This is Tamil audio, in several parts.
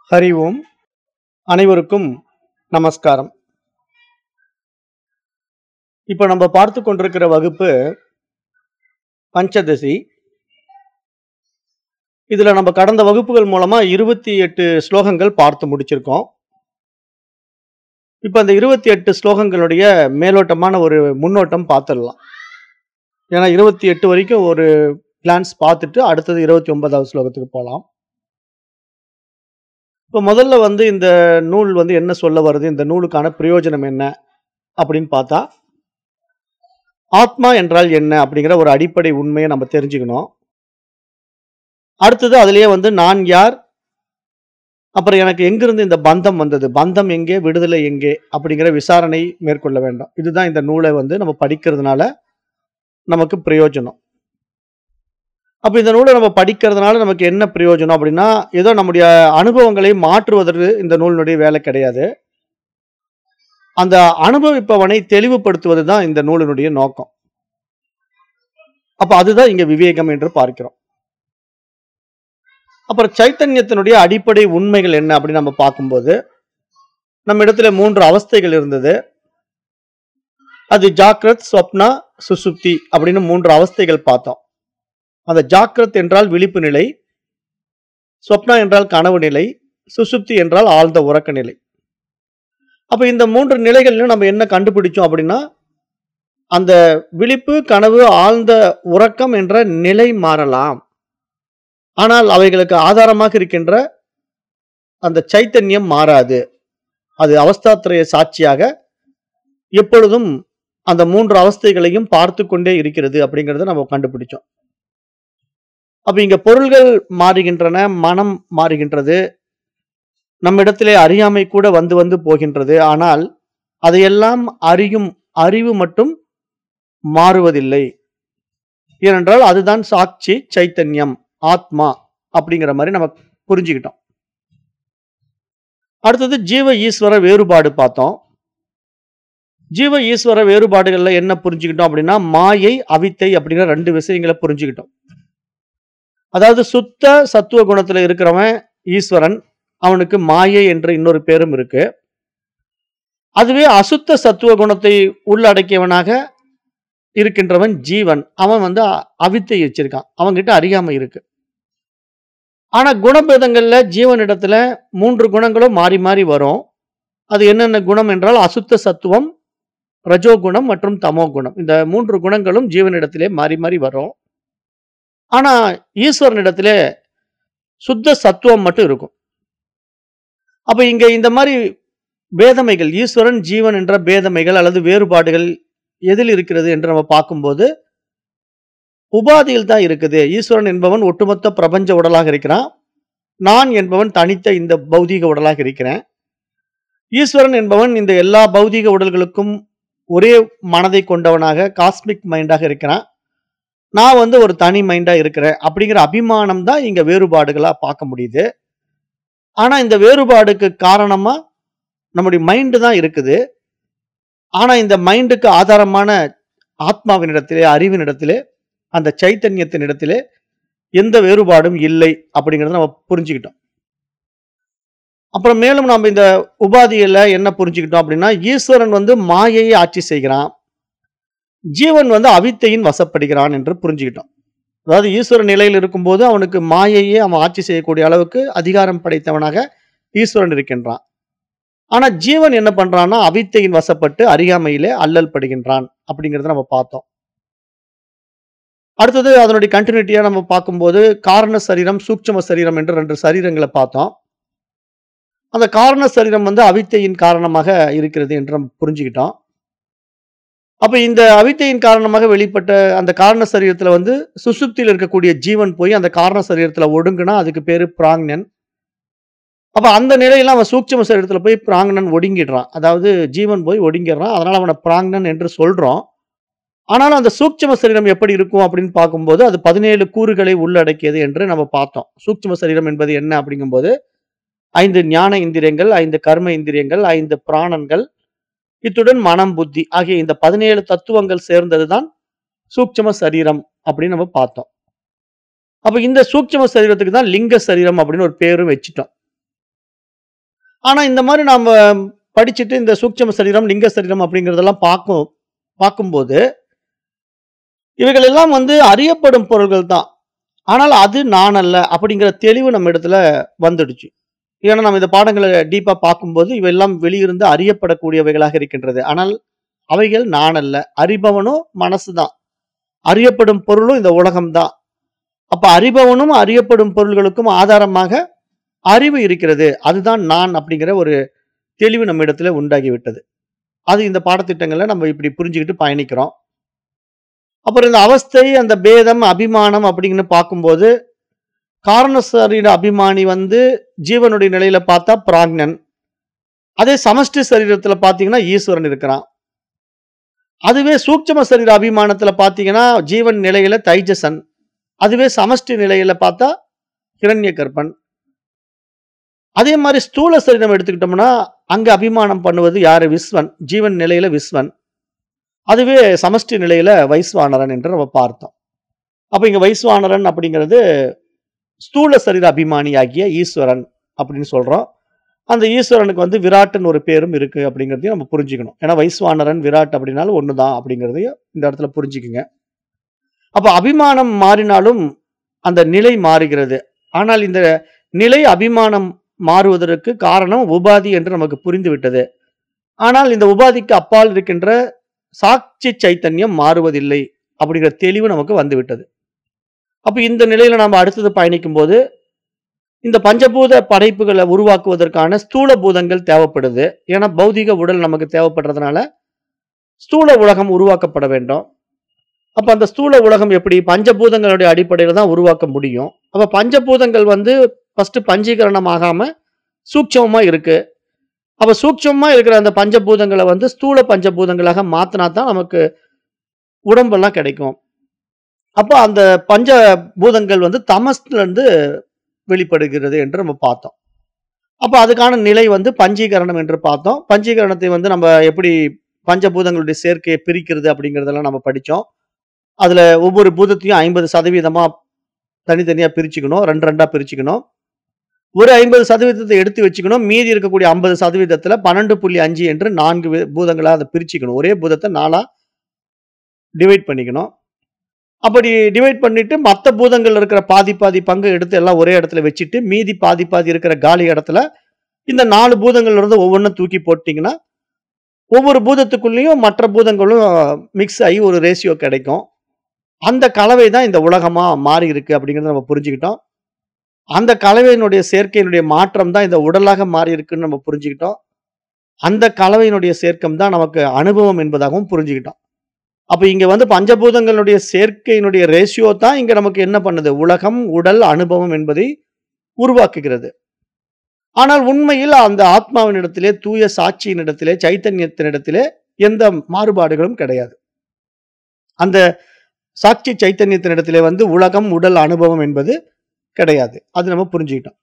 ஹரி ஓம் அனைவருக்கும் நமஸ்காரம் இப்போ நம்ம பார்த்து கொண்டிருக்கிற வகுப்பு பஞ்சதசி இதுல நம்ம கடந்த வகுப்புகள் மூலமா இருபத்தி எட்டு ஸ்லோகங்கள் பார்த்து முடிச்சிருக்கோம் இப்போ அந்த இருபத்தி எட்டு ஸ்லோகங்களுடைய மேலோட்டமான ஒரு முன்னோட்டம் பார்த்துடலாம் ஏன்னா இருபத்தி எட்டு வரைக்கும் ஒரு கிளான்ஸ் பார்த்துட்டு அடுத்தது இருபத்தி ஒன்பதாவது ஸ்லோகத்துக்கு போகலாம் இப்போ முதல்ல வந்து இந்த நூல் வந்து என்ன சொல்ல வருது இந்த நூலுக்கான பிரயோஜனம் என்ன அப்படின்னு பார்த்தா ஆத்மா என்றால் என்ன அப்படிங்கிற ஒரு அடிப்படை உண்மையை நம்ம தெரிஞ்சுக்கணும் அடுத்தது அதுலயே வந்து நான் யார் அப்புறம் எனக்கு எங்கிருந்து இந்த பந்தம் வந்தது பந்தம் எங்கே விடுதலை எங்கே அப்படிங்கிற விசாரணை மேற்கொள்ள வேண்டும் இதுதான் இந்த நூலை வந்து நம்ம படிக்கிறதுனால நமக்கு பிரயோஜனம் அப்போ இந்த நூலை நம்ம படிக்கிறதுனால நமக்கு என்ன பிரயோஜனம் அப்படின்னா ஏதோ நம்முடைய அனுபவங்களை மாற்றுவதற்கு இந்த நூலினுடைய வேலை கிடையாது அந்த அனுபவிப்பவனை தெளிவுபடுத்துவது தான் இந்த நூலினுடைய நோக்கம் அப்ப அதுதான் இங்க விவேகம் என்று பார்க்கிறோம் அப்புறம் சைத்தன்யத்தினுடைய அடிப்படை உண்மைகள் என்ன அப்படின்னு நம்ம பார்க்கும்போது நம்ம இடத்துல மூன்று அவஸ்தைகள் இருந்தது அது ஜாக்ரத் ஸ்வப்னா சுசுப்தி அப்படின்னு மூன்று அவஸ்தைகள் பார்த்தோம் அந்த ஜாக்ரத் என்றால் விழிப்பு நிலை ஸ்வப்னா என்றால் கனவு நிலை சுசுப்தி என்றால் ஆழ்ந்த உறக்க நிலை அப்ப இந்த மூன்று நிலைகளிலும் நம்ம என்ன கண்டுபிடிச்சோம் அப்படின்னா அந்த விழிப்பு கனவு ஆழ்ந்த உறக்கம் என்ற நிலை மாறலாம் ஆனால் அவைகளுக்கு ஆதாரமாக இருக்கின்ற அந்த சைத்தன்யம் மாறாது அது அவஸ்தாத்திரைய சாட்சியாக எப்பொழுதும் அந்த மூன்று அவஸ்தைகளையும் பார்த்து கொண்டே இருக்கிறது அப்படிங்கறத நம்ம கண்டுபிடிச்சோம் அப்ப இங்க பொருள்கள் மாறுகின்றன மனம் மாறுகின்றது நம்மிடத்திலே அறியாமை கூட வந்து வந்து போகின்றது ஆனால் அதையெல்லாம் அறியும் அறிவு மட்டும் மாறுவதில்லை ஏனென்றால் அதுதான் சாட்சி சைத்தன்யம் ஆத்மா அப்படிங்கிற மாதிரி நம்ம புரிஞ்சுக்கிட்டோம் அடுத்தது ஜீவ ஈஸ்வர வேறுபாடு பார்த்தோம் ஜீவ ஈஸ்வர வேறுபாடுகள்ல என்ன புரிஞ்சுக்கிட்டோம் அப்படின்னா மாயை அவித்தை அப்படிங்கிற ரெண்டு விஷயங்களை புரிஞ்சுக்கிட்டோம் அதாவது சுத்த சத்துவ குணத்துல இருக்கிறவன் ஈஸ்வரன் அவனுக்கு மாயை என்ற இன்னொரு பேரும் இருக்கு அதுவே அசுத்த சத்துவ குணத்தை உள்ளடக்கியவனாக இருக்கின்றவன் ஜீவன் அவன் வந்து அ- அவித்தை வச்சிருக்கான் அவன்கிட்ட அறியாமை இருக்கு ஆனா குணபேதங்கள்ல ஜீவனிடத்துல மூன்று குணங்களும் மாறி மாறி வரும் அது என்னென்ன குணம் என்றால் அசுத்த சத்துவம் ரஜோகுணம் மற்றும் தமோ குணம் இந்த மூன்று குணங்களும் ஜீவனிடத்திலே மாறி மாறி வரும் ஆனா ஈஸ்வரனிடத்திலே சுத்த சத்துவம் மட்டும் இருக்கும் அப்ப இங்க இந்த மாதிரி பேதமைகள் ஈஸ்வரன் ஜீவன் என்ற பேதமைகள் அல்லது வேறுபாடுகள் எதில் இருக்கிறது என்று நம்ம பார்க்கும்போது உபாதியில் தான் இருக்குது ஈஸ்வரன் என்பவன் ஒட்டுமொத்த பிரபஞ்ச உடலாக இருக்கிறான் நான் என்பவன் தனித்த இந்த பௌதீக உடலாக இருக்கிறேன் ஈஸ்வரன் என்பவன் இந்த எல்லா பௌதீக உடல்களுக்கும் ஒரே மனதை கொண்டவனாக காஸ்மிக் மைண்டாக இருக்கிறான் நான் வந்து ஒரு தனி மைண்டா இருக்கிறேன் அப்படிங்கிற அபிமானம் தான் இங்க வேறுபாடுகளா பார்க்க முடியுது ஆனா இந்த வேறுபாடுக்கு காரணமா நம்முடைய மைண்டு தான் இருக்குது ஆனா இந்த மைண்டுக்கு ஆதாரமான ஆத்மாவினிடத்திலே அறிவினிடத்திலே அந்த சைத்தன்யத்தினிடத்திலே எந்த வேறுபாடும் இல்லை அப்படிங்கறத நம்ம புரிஞ்சுக்கிட்டோம் அப்புறம் மேலும் நம்ம இந்த உபாதியில என்ன புரிஞ்சுக்கிட்டோம் அப்படின்னா ஈஸ்வரன் வந்து மாயையை ஆட்சி செய்கிறான் ஜீவன் வந்து அவித்தையின் வசப்படுகிறான் என்று புரிஞ்சுக்கிட்டோம் அதாவது ஈஸ்வர நிலையில் இருக்கும்போது அவனுக்கு மாயையே அவன் ஆட்சி செய்யக்கூடிய அளவுக்கு அதிகாரம் படைத்தவனாக ஈஸ்வரன் இருக்கின்றான் ஆனா ஜீவன் என்ன பண்றான்னா அவித்தையின் வசப்பட்டு அறியாமையிலே அல்லல் படுகின்றான் அப்படிங்கறத நம்ம பார்த்தோம் அடுத்தது அதனுடைய கண்டினியூட்டியா நம்ம பார்க்கும்போது காரண சரீரம் சூட்சும சரீரம் என்று ரெண்டு சரீரங்களை பார்த்தோம் அந்த காரண சரீரம் வந்து அவித்தையின் காரணமாக இருக்கிறது என்று நம்ம புரிஞ்சுக்கிட்டோம் அப்ப இந்த அவித்தையின் காரணமாக வெளிப்பட்ட அந்த காரண சரீரத்துல வந்து சுசுப்தியில் இருக்கக்கூடிய ஜீவன் போய் அந்த காரண சரீரத்துல ஒடுங்குனா அதுக்கு பேரு பிராங்னன் அப்ப அந்த நிலையில அவன் சூட்சும சரீரத்துல போய் பிராங்னன் ஒடுங்கிடுறான் அதாவது ஜீவன் போய் ஒடுங்கிடுறான் அதனால அவனை பிராங்னன் என்று சொல்றோம் ஆனாலும் அந்த சூட்சும சரீரம் எப்படி இருக்கும் அப்படின்னு பார்க்கும்போது அது பதினேழு கூறுகளை உள்ளடக்கியது என்று நம்ம பார்த்தோம் சூட்சும சரீரம் என்பது என்ன அப்படிங்கும்போது ஐந்து ஞான இந்திரியங்கள் ஐந்து கர்ம இந்திரியங்கள் ஐந்து பிராணன்கள் இத்துடன் மனம் புத்தி ஆகிய இந்த பதினேழு தத்துவங்கள் சேர்ந்ததுதான் சூட்சும சரீரம் அப்படின்னு நம்ம பார்த்தோம் அப்ப இந்த சூட்சும சரீரத்துக்கு தான் லிங்க சரீரம் அப்படின்னு ஒரு பேரும் வச்சுட்டோம் ஆனா இந்த மாதிரி நாம படிச்சுட்டு இந்த சூட்சும சரீரம், லிங்க சரீரம் அப்படிங்கிறதெல்லாம் பார்க்கும் பார்க்கும்போது, இவைகள் எல்லாம் வந்து அறியப்படும் பொருள்கள் தான். ஆனால் அது நான் அல்ல அப்படிங்கிற தெளிவு நம்ம இடத்துல வந்துடுச்சு. ஏன்னா நம்ம இந்த பாடங்கள டீப்பா பார்க்கும்போது இவையெல்லாம் வெளியிருந்து அறியப்படக்கூடியவைகளாக இருக்கின்றது. ஆனால் அவைகள் நான் அல்ல. அறிபவனும் மனசு தான். அறியப்படும் பொருளும் இந்த உலகம் தான். அப்ப அறிபவனும் அறியப்படும் பொருள்களுக்கும் ஆதாரமாக அறிவு இருக்கிறது. அதுதான் நான் அப்படிங்கிற ஒரு தெளிவு நம்ம இடத்துல உண்டாகிவிட்டது. அது இந்த பாடத்திட்டங்கள்ல நம்ம இப்படி புரிஞ்சுகிட்டு பயணிக்கிறோம். அப்புறம் இந்த அவஸ்தை, அந்த பேதம், அபிமானம் அப்படின்னு பார்க்கும்போது, காரண சரீர அபிமானி வந்து ஜீவனுடைய நிலையில பார்த்தா பிராக்ஞன். அதே சமஷ்டி சரீரத்துல பார்த்தீங்கன்னா ஈஸ்வரன் இருக்கிறான். அதுவே சூட்சும சரீர அபிமானத்துல பார்த்தீங்கன்னா, ஜீவன் நிலையில தைஜசன். அதுவே சமஷ்டி நிலையில பார்த்தா ஹிரண்யகர்ப்பன். அதே மாரி ஸ்தூல சரீரம் எடுத்துக்கிட்டோம்னா, அங்க அபிமானம் பண்ணுவது யாரு? விஸ்வன். ஜீவன் நிலையில விஸ்வன். அதுவே சமஷ்டி நிலையில வைஸ்வானரன் என்று நம்ம பார்த்தோம். அப்ப இங்க வைஸ்வானரன் அப்படிங்கிறது ஸ்தூல சரீர அபிமானியாகிய ஈஸ்வரன் அப்படின்னு சொல்றோம். அந்த ஈஸ்வரனுக்கு வந்து விராட்ன்னு ஒரு பேரும் இருக்கு அப்படிங்கிறதையும் நம்ம புரிஞ்சுக்கணும். ஏன்னா வைஸ்வானரன், விராட் அப்படின்னாலும் ஒண்ணுதான் அப்படிங்கிறதையும் இந்த இடத்துல புரிஞ்சுக்குங்க. அப்ப அபிமானம் மாறினாலும் அந்த நிலை மாறுகிறது. ஆனால் இந்த நிலை அபிமானம் மாறுவதற்கு காரணம் உபாதி என்று நமக்கு புரிந்துவிட்டது. ஆனால் இந்த உபாதிக்கு அப்பால் இருக்கின்ற சாட்சி சைத்தன்யம் மாறுவதில்லை அப்படிங்கிற தெளிவு நமக்கு வந்துவிட்டது. அப்ப இந்த நிலையில நாம அடுத்தது பயணிக்கும்போது, இந்த பஞ்சபூத படைப்புகள உருவாக்குவதற்கான ஸ்தூல பூதங்கள் தேவைப்படுது. ஏன்னா பௌதீக உடல் நமக்கு தேவைப்படுறதுனால, ஸ்தூல உலகம் உருவாக்கப்பட வேண்டும். அப்ப அந்த ஸ்தூல உலகம் எப்படி? பஞ்சபூதங்களுடைய அடிப்படையில தான் உருவாக்க முடியும். அப்ப பஞ்சபூதங்கள் வந்து ஃபர்ஸ்ட் பஞ்சீகரணம் ஆகாம சூட்சமமா இருக்கு. அப்ப சூட்சமமா இருக்கிற அந்த பஞ்சபூதங்கள வந்து ஸ்தூல பஞ்சபூதங்களாக மாத்துனா தான் நமக்கு உடம்பெல்லாம் கிடைக்கும். அப்ப அந்த பஞ்ச பூதங்கள் வந்து தமஸ்ல இருந்து வெளிப்படுகிறது என்று நம்ம பார்த்தோம். அப்ப அதுக்கான நிலை வந்து பஞ்சீகரணம் என்று பார்த்தோம். பஞ்சீகரணத்தை வந்து நம்ம எப்படி பஞ்சபூதங்களுடைய சேர்க்கையை பிரிக்கிறது அப்படிங்கிறதெல்லாம் நம்ம படிச்சோம். அதுல ஒவ்வொரு பூதத்தையும் 50% தனித்தனியா பிரிச்சுக்கணும். 2, 2ஆ பிரிச்சுக்கணும். ஒரு 50% எடுத்து வச்சுக்கணும். மீதி இருக்கக்கூடிய 50%த்துல 12.5 என்று 4 வே பூதங்களா அத பிரிச்சுக்கணும். ஒரே பூதத்த 4ஆ டிவைட் பண்ணிக்கணும். அப்படி டிவைட் பண்ணிட்டு மத்த பூதங்கள்ல இருக்கிற பாதி, பாதி பங்கு எடுத்து எல்லாம் ஒரே இடத்துல வச்சுட்டு, மீதி பாதி, பாதி இருக்கிற காலி இடத்துல இந்த 4 பூதங்கள்ல இருந்து ஒவ்வொன்னும் தூக்கி போட்டீங்கன்னா, ஒவ்வொரு பூதத்துக்குள்ளேயும் மற்ற பூதங்களும் மிக்ஸ் ஆகி ஒரு ரேஷியோ கிடைக்கும். அந்த கலவை தான் இந்த உலகமா மாறி இருக்கு அப்படிங்கிறத நம்ம புரிஞ்சுக்கிட்டோம். அந்த கலவையினுடைய சேர்க்கையினுடைய மாற்றம் தான் இந்த உடலாக மாறி இருக்குன்னு நம்ம புரிஞ்சுக்கிட்டோம். அந்த கலவையினுடைய சேர்க்கம் தான் நமக்கு அனுபவம் என்பதாகவும் புரிஞ்சுக்கிட்டோம். அப்ப இங்க வந்து பஞ்சபூதங்களுடைய சேர்க்கையினுடைய ரேஷியோ தான் இங்க நமக்கு என்ன பண்ணுது? உலகம், உடல், அனுபவம் என்பதை உருவாக்குகிறது. ஆனால் உண்மையில் அந்த ஆத்மாவினிடத்திலே, தூய சாட்சியினிடத்திலே, சைத்தன்யத்தினிடத்திலே எந்த மாறுபாடுகளும் கிடையாது. அந்த சாட்சி சைத்தன்யத்தினிடத்திலே வந்து உலகம், உடல், அனுபவம் என்பது கிடையாது. அது நம்ம புரிஞ்சுக்கிட்டோம்.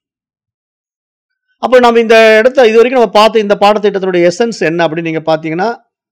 அப்ப நம்ம இந்த இடத்த இதுவரைக்கும் நம்ம பார்த்த இந்த பாடத்திட்டத்தினுடைய எசன்ஸ் என்ன அப்படின்னு நீங்க பார்த்தீங்கன்னா,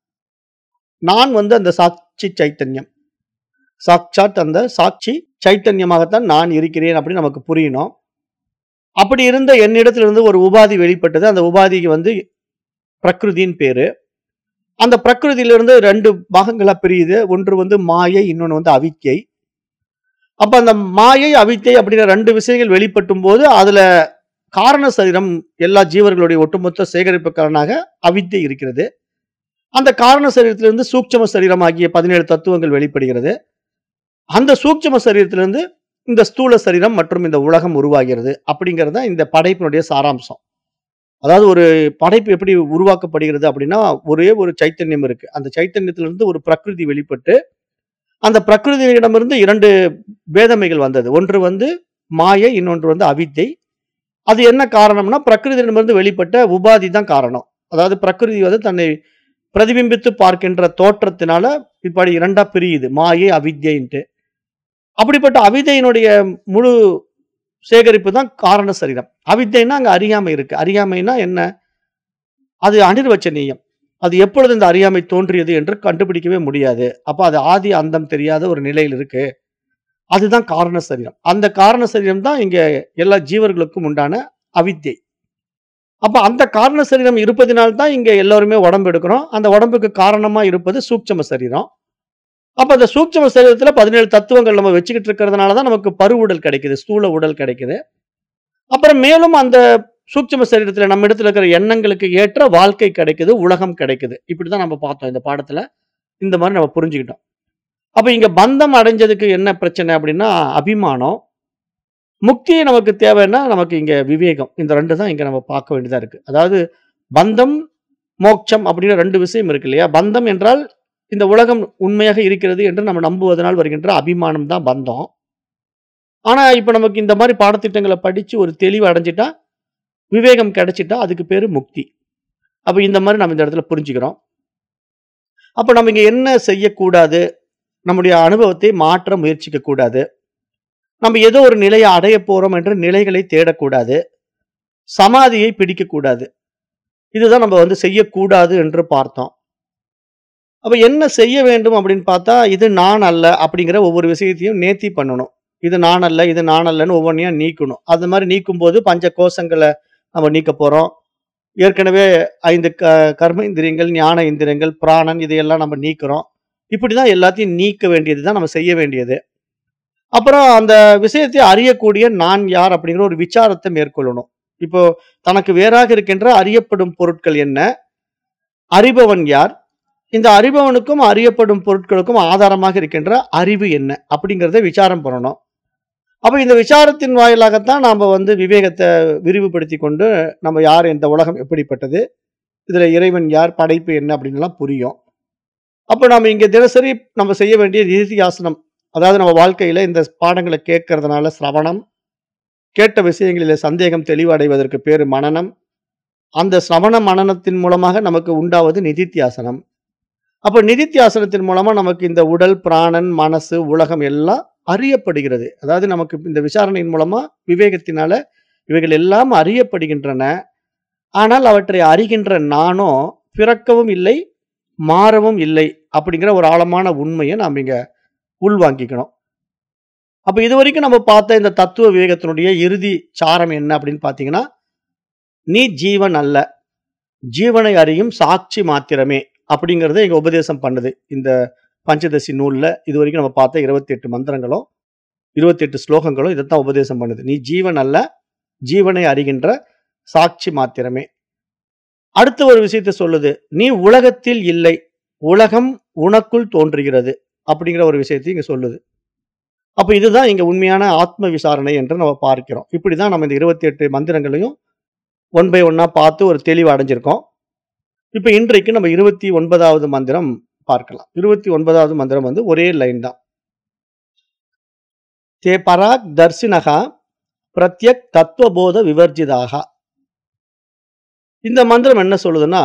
நான் வந்து அந்த சாட்சி சைத்தன்யம். சாக்ஷாத் அந்த சாட்சி சைத்தன்யமாகத்தான் நான் இருக்கிறேன் அப்படின்னு நமக்கு புரியணும். அப்படி இருந்த என்னிடத்திலிருந்து ஒரு உபாதி வெளிப்பட்டது. அந்த உபாதிக்கு வந்து பிரகிருதின்னு பேரு. அந்த பிரகிருதியிலிருந்து 2 பாகங்களா பிரியுது. ஒன்று வந்து மாயை, இன்னொன்னு வந்து அவித்யை. அப்ப அந்த மாயை, அவித்யை அப்படிங்கிற 2 விஷயங்கள் வெளிப்பட்டும்போது, அதுல காரண சரீரம் எல்லா ஜீவர்களுடைய ஒட்டுமொத்த சேகரிப்புக்காரனாக அவித்யை இருக்கிறது. அந்த காரண சரீரத்திலிருந்து சூட்சும சரீரம் ஆகிய 17 தத்துவங்கள் வெளிப்படுகிறது. அந்த சூட்சும சரீரத்திலிருந்து இந்த ஸ்தூல சரீரம் மற்றும் இந்த உலகம் உருவாகிறது. அப்படிங்கிறது தான் இந்த படைப்பினுடைய சாராம்சம். அதாவது ஒரு படைப்பு எப்படி உருவாக்கப்படுகிறது அப்படின்னா, ஒரே ஒரு சைத்தன்யம் இருக்கு. அந்த சைத்தன்யத்திலிருந்து ஒரு பிரகிருதி வெளிப்பட்டு, அந்த பிரகிருதியிடமிருந்து 2 பேதமைகள் வந்தது. ஒன்று வந்து மாயை, இன்னொன்று வந்து அவித்தை. அது என்ன காரணம்னா, பிரகிருதியிடமிருந்து வெளிப்பட்ட உபாதி தான் காரணம். அதாவது பிரகிருதி வந்து தன்னை பிரதிபிம்பித்து பார்க்கின்ற தோற்றத்தினால இப்படி 2ஆ பிரியுது. மாயை, அவித்யைன்ட்டு. அப்படிப்பட்ட அவிதையினுடைய முழு சேகரிப்பு தான் காரண சரீரம். அவித்தைன்னா அங்க அறியாமை இருக்கு. அறியாமைன்னா என்ன? அது அனிர்வச்சனீயம். அது எப்பொழுது இந்த அறியாமை தோன்றியது என்று கண்டுபிடிக்கவே முடியாது. அப்ப அது ஆதி, அந்தம் தெரியாத ஒரு நிலையில் இருக்கு. அதுதான் காரண சரீரம். அந்த காரண சரீரம் தான் இங்க எல்லா ஜீவர்களுக்கும் உண்டான அவித்யை. அப்ப அந்த காரண சரீரம் இருப்பதினால் தான் இங்க எல்லாருமே உடம்பு எடுக்கிறோம். அந்த உடம்புக்கு காரணமா இருப்பது சூட்சும சரீரம். அப்ப அந்த சூட்சும சரீரத்துல 17 தத்துவங்கள் நம்ம வச்சுக்கிட்டு இருக்கிறதுனால தான் நமக்கு பரு உடல் கிடைக்குது. ஸ்தூல உடல் கிடைக்குது. அப்புறம் மேலும் அந்த சூட்சும சரீரத்துல நம்ம இடத்துல இருக்கிற எண்ணங்களுக்கு ஏற்ற வாழ்க்கை கிடைக்குது, உலகம் கிடைக்குது. இப்படிதான் நம்ம பார்த்தோம் இந்த பாடத்துல. இந்த மாரி நம்ம புரிஞ்சுக்கிட்டோம். அப்ப இங்க பந்தம் அடைஞ்சதுக்கு என்ன பிரச்சனை அப்படின்னா, அபிமானம். முக்தி நமக்கு தேவைன்னா, நமக்கு இங்க விவேகம். இந்த 2 தான் இங்க நம்ம பார்க்க வேண்டியதா இருக்கு. அதாவது பந்தம், மோட்சம் அப்படின்னு 2 விஷயம் இருக்கு இல்லையா? பந்தம் என்றால் இந்த உலகம் உண்மையாக இருக்கிறது என்று நம்ம நம்புவதனால் வருகின்ற அபிமானம் தான் பந்தம். ஆனா, இப்ப நமக்கு இந்த மாரி பாடத்திட்டங்கள படிச்சு ஒரு தெளிவு அடைஞ்சுட்டா, விவேகம் கிடைச்சிட்டா அதுக்கு பேரு முக்தி. அப்ப இந்த மாரி நம்ம இந்த இடத்துல புரிஞ்சுக்கிறோம். அப்ப நம்ம இங்க என்ன செய்யக்கூடாது? நம்முடைய அனுபவத்தை மாற்ற முயற்சிக்க கூடாது. நம்ம ஏதோ ஒரு நிலைய அடையப் போறோம் என்ற நிலைகளை தேடக்கூடாது. சமாதியை பிடிக்கக்கூடாது. இதுதான் நம்ம வந்து செய்யக்கூடாது என்று பார்த்தோம். அப்ப என்ன செய்ய வேண்டும் அப்படின்னு பார்த்தா, இது நான் அல்ல அப்படிங்கிற ஒவ்வொரு விஷயத்தையும் நேர்த்தி பண்ணணும். இது நான் அல்ல, இது நான் அல்லன்னு ஒவ்வொன்னையா நீக்கணும். அது மாரி நீக்கும்போது பஞ்ச கோஷங்கள நம்ம நீக்கப் போறோம். ஏற்கனவே 5 க கர்ம இந்திரியங்கள், ஞான இந்திரியங்கள், பிராணன் இதையெல்லாம் நம்ம நீக்குறோம். இப்படிதான் எல்லாத்தையும் நீக்க வேண்டியது தான் நம்ம செய்ய வேண்டியது. அப்புறம் அந்த விஷயத்தை அறியக்கூடிய நான் யார் அப்படிங்கிற ஒரு விசாரத்த மேற்கொள்ளணும். இப்போ தனக்கு வேறாக இருக்கின்ற அறியப்படும் பொருட்கள் என்ன? அறிபவன் யார்? இந்த அறிபவனுக்கும், அறியப்படும் பொருட்களுக்கும் ஆதாரமாக இருக்கின்ற அறிவு என்ன? அப்படிங்கிறத விசாரம் பண்ணணும். அப்ப இந்த விசாரத்தின் வாயிலாகத்தான் நாம வந்து விவேகத்த விரிவுபடுத்திக் கொண்டு, நம்ம யார்? இந்த உலகம் எப்படிப்பட்டது? இதுல இறைவன் யார்? படைப்பு என்ன? அப்படின்னுலாம் புரியும். அப்ப நாம இங்க தினசரி நம்ம செய்ய வேண்டிய நிதித்தியாசனம். அதாவது நம்ம வாழ்க்கையில இந்த பாடங்கள கேட்கறதுனால சிரவணம், கேட்ட விஷயங்களிலே சந்தேகம் தெளிவடைவதற்கு பேரு மனனம். அந்த சிரவண மனனத்தின் மூலமாக நமக்கு உண்டாவது நிதித்தியாசனம். அப்ப நிதித்தியாசனத்தின் மூலமா நமக்கு இந்த உடல், பிராணன், மனசு, உலகம் எல்லாம் அறியப்படுகிறது. அதாவது நமக்கு இந்த விசாரணையின் மூலமா விவேகத்தினால இவைகள் எல்லாம் அறியப்படுகின்றன. ஆனால் அவற்றை அறிகின்ற நானோ பிறக்கவும் இல்லை, மாறவும் இல்லை அப்படிங்கிற ஒரு ஆழமான உண்மைய நாம இங்க உள்வாங்கிக்கணும். அப்ப இதுவரைக்கும் நம்ம பார்த்த இந்த தத்துவ விவேகத்தினுடைய இறுதி சாரம் என்ன அப்படின்னு பார்த்தீங்கன்னா, நீ ஜீவன் அல்ல. ஜீவனை அறியும் சாட்சி மாத்திரமே அப்படிங்கிறத இங்க உபதேசம் பண்ணுது. இந்த பஞ்சதசி நூல்ல இதுவரைக்கும் நம்ம பார்த்த 28 மந்திரங்களும், 28 ஸ்லோகங்களும் இதத்தான் உபதேசம் பண்ணுது. நீ ஜீவன் அல்ல. ஜீவனை அறிகின்ற சாட்சி மாத்திரமே. அடுத்த ஒரு விஷயத்த சொல்லுது. நீ உலகத்தில் இல்லை. உலகம் உனக்குள் தோன்றுகிறது. அப்படிங்கிற ஒரு விஷயத்தையும் இங்க சொல்லுது. அப்ப இதுதான் இங்க உண்மையான ஆத்ம விசாரணை என்று நம்ம பார்க்கிறோம். இப்படிதான் நம்ம இந்த 28 மந்திரங்களையும் ஒன் பை ஒன்னா பார்த்து ஒரு தெளிவு அடைஞ்சிருக்கோம். இப்ப இன்றைக்கு நம்ம 29வது மந்திரம் பார்க்கலாம். 29வது மந்திரம் வந்து ஒரே லைன் தான். தே பராக் தர்சினஹ பிரத்யக் தத்துவபோத விவர்ஜிதாக. இந்த மந்திரம் என்ன சொல்லுதுன்னா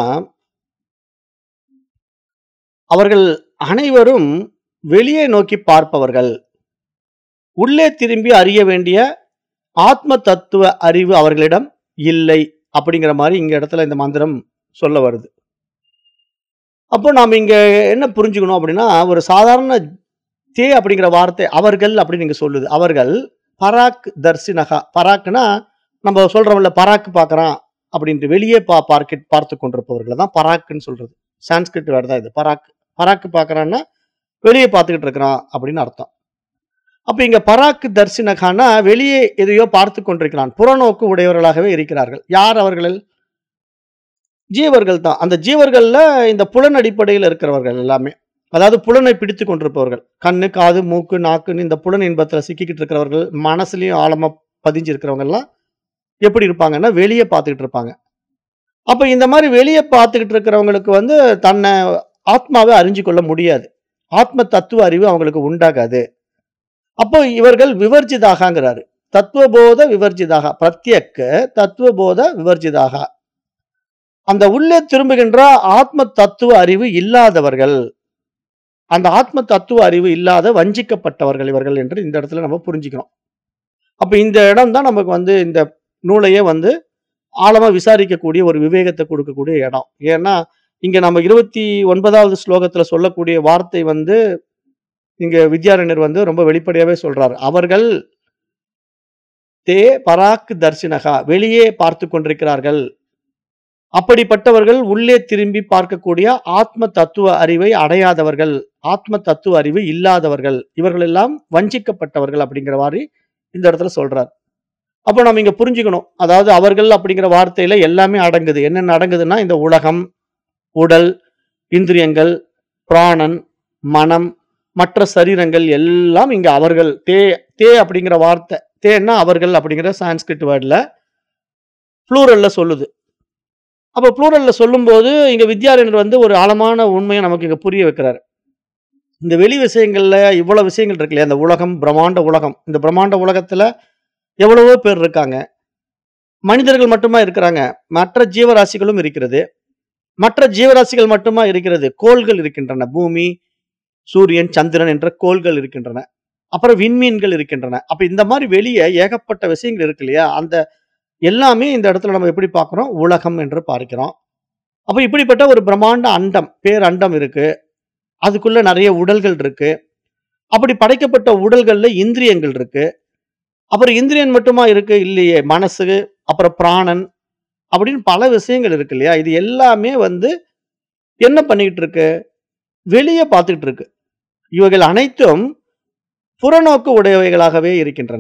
அவர்கள் அனைவரும் வெளியே நோக்கி பார்ப்பவர்கள். உள்ளே திரும்பி அறிய வேண்டிய ஆத்ம தத்துவ அறிவு அவர்களிடம் இல்லை. அப்படிங்கிற மாரி இங்க இடத்துல இந்த மந்திரம் சொல்ல வருது. அப்போ நாம இங்க என்ன புரிஞ்சுக்கணும் அப்படின்னா, ஒரு சாதாரண தே அப்படிங்கிற வார்த்தை அவர்கள் அப்படின்னு இங்க சொல்லுது. அவர்கள் பராக் தர்சினஹா. பராக்னா நம்ம சொல்றோம்ல பராக் பார்க்கறான் அப்படின்ட்டு வெளியே பா பார்க்க பார்த்துக் கொண்டிருப்பவர்கள தான் பராக்ன்னு சொல்றது. சான்ஸ்கிரிட் வேர்ட் தான் இது. பராக். பராக் பார்க்கறான்னா வெளியே பார்த்துக்கிட்டு இருக்கிறான் அப்படின்னு அர்த்தம். அப்ப இங்க பராக் தர்சினகான்னா வெளியே எதையோ பார்த்துக் கொண்டிருக்கிறான். புறநோக்கு உடையவர்களாகவே இருக்கிறார்கள். யார் அவர்கள்? ஜீவர்கள் தான். அந்த ஜீவர்கள்ல இந்த புலன் அடிப்படையில இருக்கிறவர்கள் எல்லாமே. அதாவது புலனை பிடித்துக் கொண்டிருப்பவர்கள். கண்ணு, காது, மூக்கு, நாக்குன்னு இந்த புலன் இன்பத்துல சிக்கிக்கிட்டு இருக்கிறவர்கள், மனசுலயும் ஆழமா பதிஞ்சு இருக்கிறவங்கலாம் எப்படி இருப்பாங்கன்னா, வெளிய பார்த்துக்கிட்டு இருப்பாங்க. அப்ப இந்த மாரி வெளிய பார்த்துக்கிட்டு இருக்கிறவங்களுக்கு வந்து தன்னை ஆத்மாவை அறிஞ்சு கொள்ள முடியாது. ஆத்ம தத்துவ அறிவு அவங்களுக்கு உண்டாகாது. அப்போ இவர்கள் விவர்ஜிதாகங்கிறாரு. தத்துவபோத விவர்ஜிதாக. பிரத்யக்க தத்துவபோத விவர்ஜிதாக. அந்த உள்ளே திரும்புகின்ற ஆத்ம தத்துவ அறிவு இல்லாதவர்கள். அந்த ஆத்ம தத்துவ அறிவு இல்லாத வஞ்சிக்கப்பட்டவர்கள் இவர்கள் என்று இந்த இடத்துல நம்ம புரிஞ்சுக்கிறோம். அப்ப இந்த இடம் தான் நமக்கு வந்து இந்த நூலையே வந்து ஆழமா விசாரிக்கக்கூடிய ஒரு விவேகத்த கொடுக்கக்கூடிய இடம். ஏன்னா, இங்க நம்ம 29வது ஸ்லோகத்துல சொல்லக்கூடிய வார்த்தை வந்து இங்க வித்யாரண்யர் வந்து ரொம்ப வெளிப்படையாவே சொல்றாரு. அவர்கள் தே பராக் தர்சினகா வெளியே பார்த்துக் கொண்டிருக்கிறார்கள். அப்படிப்பட்டவர்கள் உள்ளே திரும்பி பார்க்கக்கூடிய ஆத்ம தத்துவ அறிவை அடையாதவர்கள் ஆத்ம தத்துவ அறிவு இல்லாதவர்கள் இவர்கள் எல்லாம் வஞ்சிக்கப்பட்டவர்கள் அப்படிங்கிற மாதிரி இந்த இடத்துல சொல்றார் அப்போ நம்ம இங்க புரிஞ்சுக்கணும் அதாவது அவர்கள் அப்படிங்கிற வார்த்தையில எல்லாமே அடங்குது என்னென்ன அடங்குதுன்னா இந்த உலகம் உடல் இந்திரியங்கள் பிராணன் மனம் மற்ற சரீரங்கள் எல்லாம் இங்க அவர்கள் தே தே அப்படிங்கிற வார்த்தை தேன்னா அவர்கள் அப்படிங்கிற சான்ஸ்கிரிட் வேர்டில் ப்ளூரல்ல சொல்லுது அப்போ ப்ளூரல்ல சொல்லும்போது இங்க வித்யாரண்யர் வந்து ஒரு ஆழமான உண்மையை நமக்கு இங்க புரிய வைக்கிறாரு இந்த வெளி விஷயங்கள்ல இவ்வளவு விஷயங்கள் இருக்கு இல்லையா இந்த உலகம் பிரம்மாண்ட உலகம் இந்த பிரம்மாண்ட உலகத்துல எவ்வளவோ பேர் இருக்காங்க மனிதர்கள் மட்டுமா இருக்கிறாங்க மற்ற ஜீவராசிகளும் இருக்கிறது மற்ற ஜீவராசிகள் மட்டுமா இருக்கிறது கோள்கள் இருக்கின்றன பூமி சூரியன் சந்திரன் என்ற கோள்கள் இருக்கின்றன அப்புறம் விண்மீன்கள் இருக்கின்றன அப்ப இந்த மாதிரி வெளியே ஏகப்பட்ட விஷயங்கள் இருக்கு இல்லையா அந்த எல்லாமே இந்த இடத்துல நம்ம எப்படி பார்க்கிறோம் உலகம் என்று பார்க்கிறோம் அப்ப இப்படிப்பட்ட ஒரு பிரம்மாண்ட அண்டம் பேர் அண்டம் இருக்கு அதுக்குள்ள நிறைய உடல்கள் இருக்கு அப்படி படைக்கப்பட்ட உடல்கள்ல இந்திரியங்கள் இருக்கு அப்புறம் இந்திரியன் மட்டுமா இருக்கு இல்லையே மனசு அப்புறம் பிராணன் அப்படின்னு பல விஷயங்கள் இருக்கு இல்லையா இது எல்லாமே வந்து என்ன பண்ணிக்கிட்டு இருக்கு வெளியே பார்த்துக்கிட்டு இருக்கு இவைகள் அனைத்தும் புறநோக்கு உடையவைகளாகவே இருக்கின்றன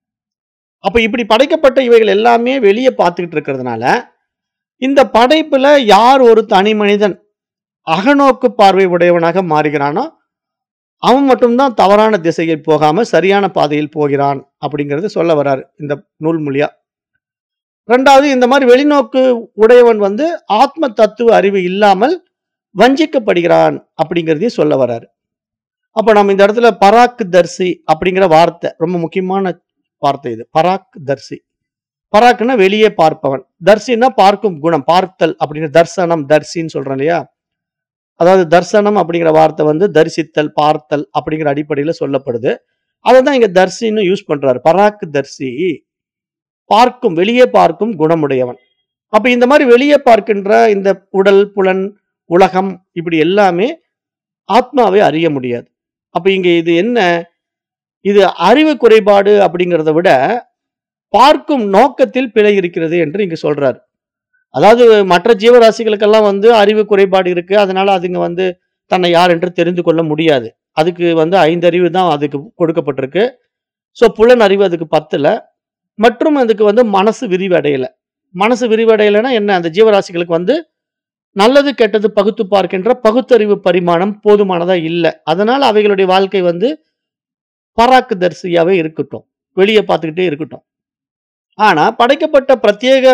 அப்ப இப்படி படைக்கப்பட்ட இவைகள் எல்லாமே வெளியே பார்த்துக்கிட்டு இருக்கிறதுனால இந்த படைப்புல யார் ஒரு தனி மனிதன் அகநோக்கு பார்வை உடையவனாக மாறுகிறானோ அவன் மட்டும்தான் தவறான திசையில் போகாம சரியான பாதையில் போகிறான் அப்படிங்கறது சொல்ல வராரு இந்த நூல் மொழியா ரெண்டாவது இந்த மாதிரி வெளிநோக்கு உடையவன் வந்து ஆத்ம தத்துவ அறிவு இல்லாமல் வஞ்சிக்கப்படுகிறான் அப்படிங்கிறதையும் சொல்ல வராரு அப்ப நம்ம இந்த இடத்துல பராக் தர்சி அப்படிங்கிற வார்த்தை ரொம்ப முக்கியமான வார்த்தை இது பராக் தர்சி பராக்னா வெளியே பார்ப்பவன் தர்சின்னா பார்க்கும் குணம் பார்த்தல் அப்படின்னு தர்சனம் தர்சின்னு சொல்றோம் இல்லையா அதாவது தர்சனம் அப்படிங்கிற வார்த்தை வந்து தரிசித்தல் பார்த்தல் அப்படிங்கிற அடிப்படையில் சொல்லப்படுது அதை தான் இங்க தர்சின்னு யூஸ் பண்றாரு பராக் தர்சி பார்க்கும் வெளியே பார்க்கும் குணமுடையவன் அப்ப இந்த மாதிரி வெளியே பார்க்கின்ற இந்த உடல் புலன் உலகம் இப்படி எல்லாமே ஆத்மாவை அறிய முடியாது அப்ப இங்க இது என்ன இது அறிவு குறைபாடு அப்படிங்கிறத விட பார்க்கும் நோக்கத்தில் பிழை இருக்கிறது என்று இங்க சொல்றாரு அதாவது மற்ற ஜீவராசிகளுக்கெல்லாம் வந்து அறிவு குறைபாடு இருக்கு அதனால அதுங்க வந்து தன்னை யார் என்று தெரிந்து கொள்ள முடியாது அதுக்கு வந்து ஐந்து அறிவு தான் அதுக்கு கொடுக்கப்பட்டிருக்கு ஸோ புலன் அறிவு அதுக்கு பத்துல மற்றும் அதுக்கு வந்து மனசு விரிவடையல மனசு விரிவடையலைன்னா என்ன அந்த ஜீவராசிகளுக்கு வந்து நல்லது கெட்டது பகுத்து பார்க்கின்ற பகுத்தறிவு பரிமாணம் போதுமானதா இல்லை அதனால அவைகளுடைய வாழ்க்கை வந்து பராக்கு தரிசியாவே இருக்கட்டும் வெளியே பார்த்துக்கிட்டே இருக்கட்டும் ஆனா படைக்கப்பட்ட பிரத்யேக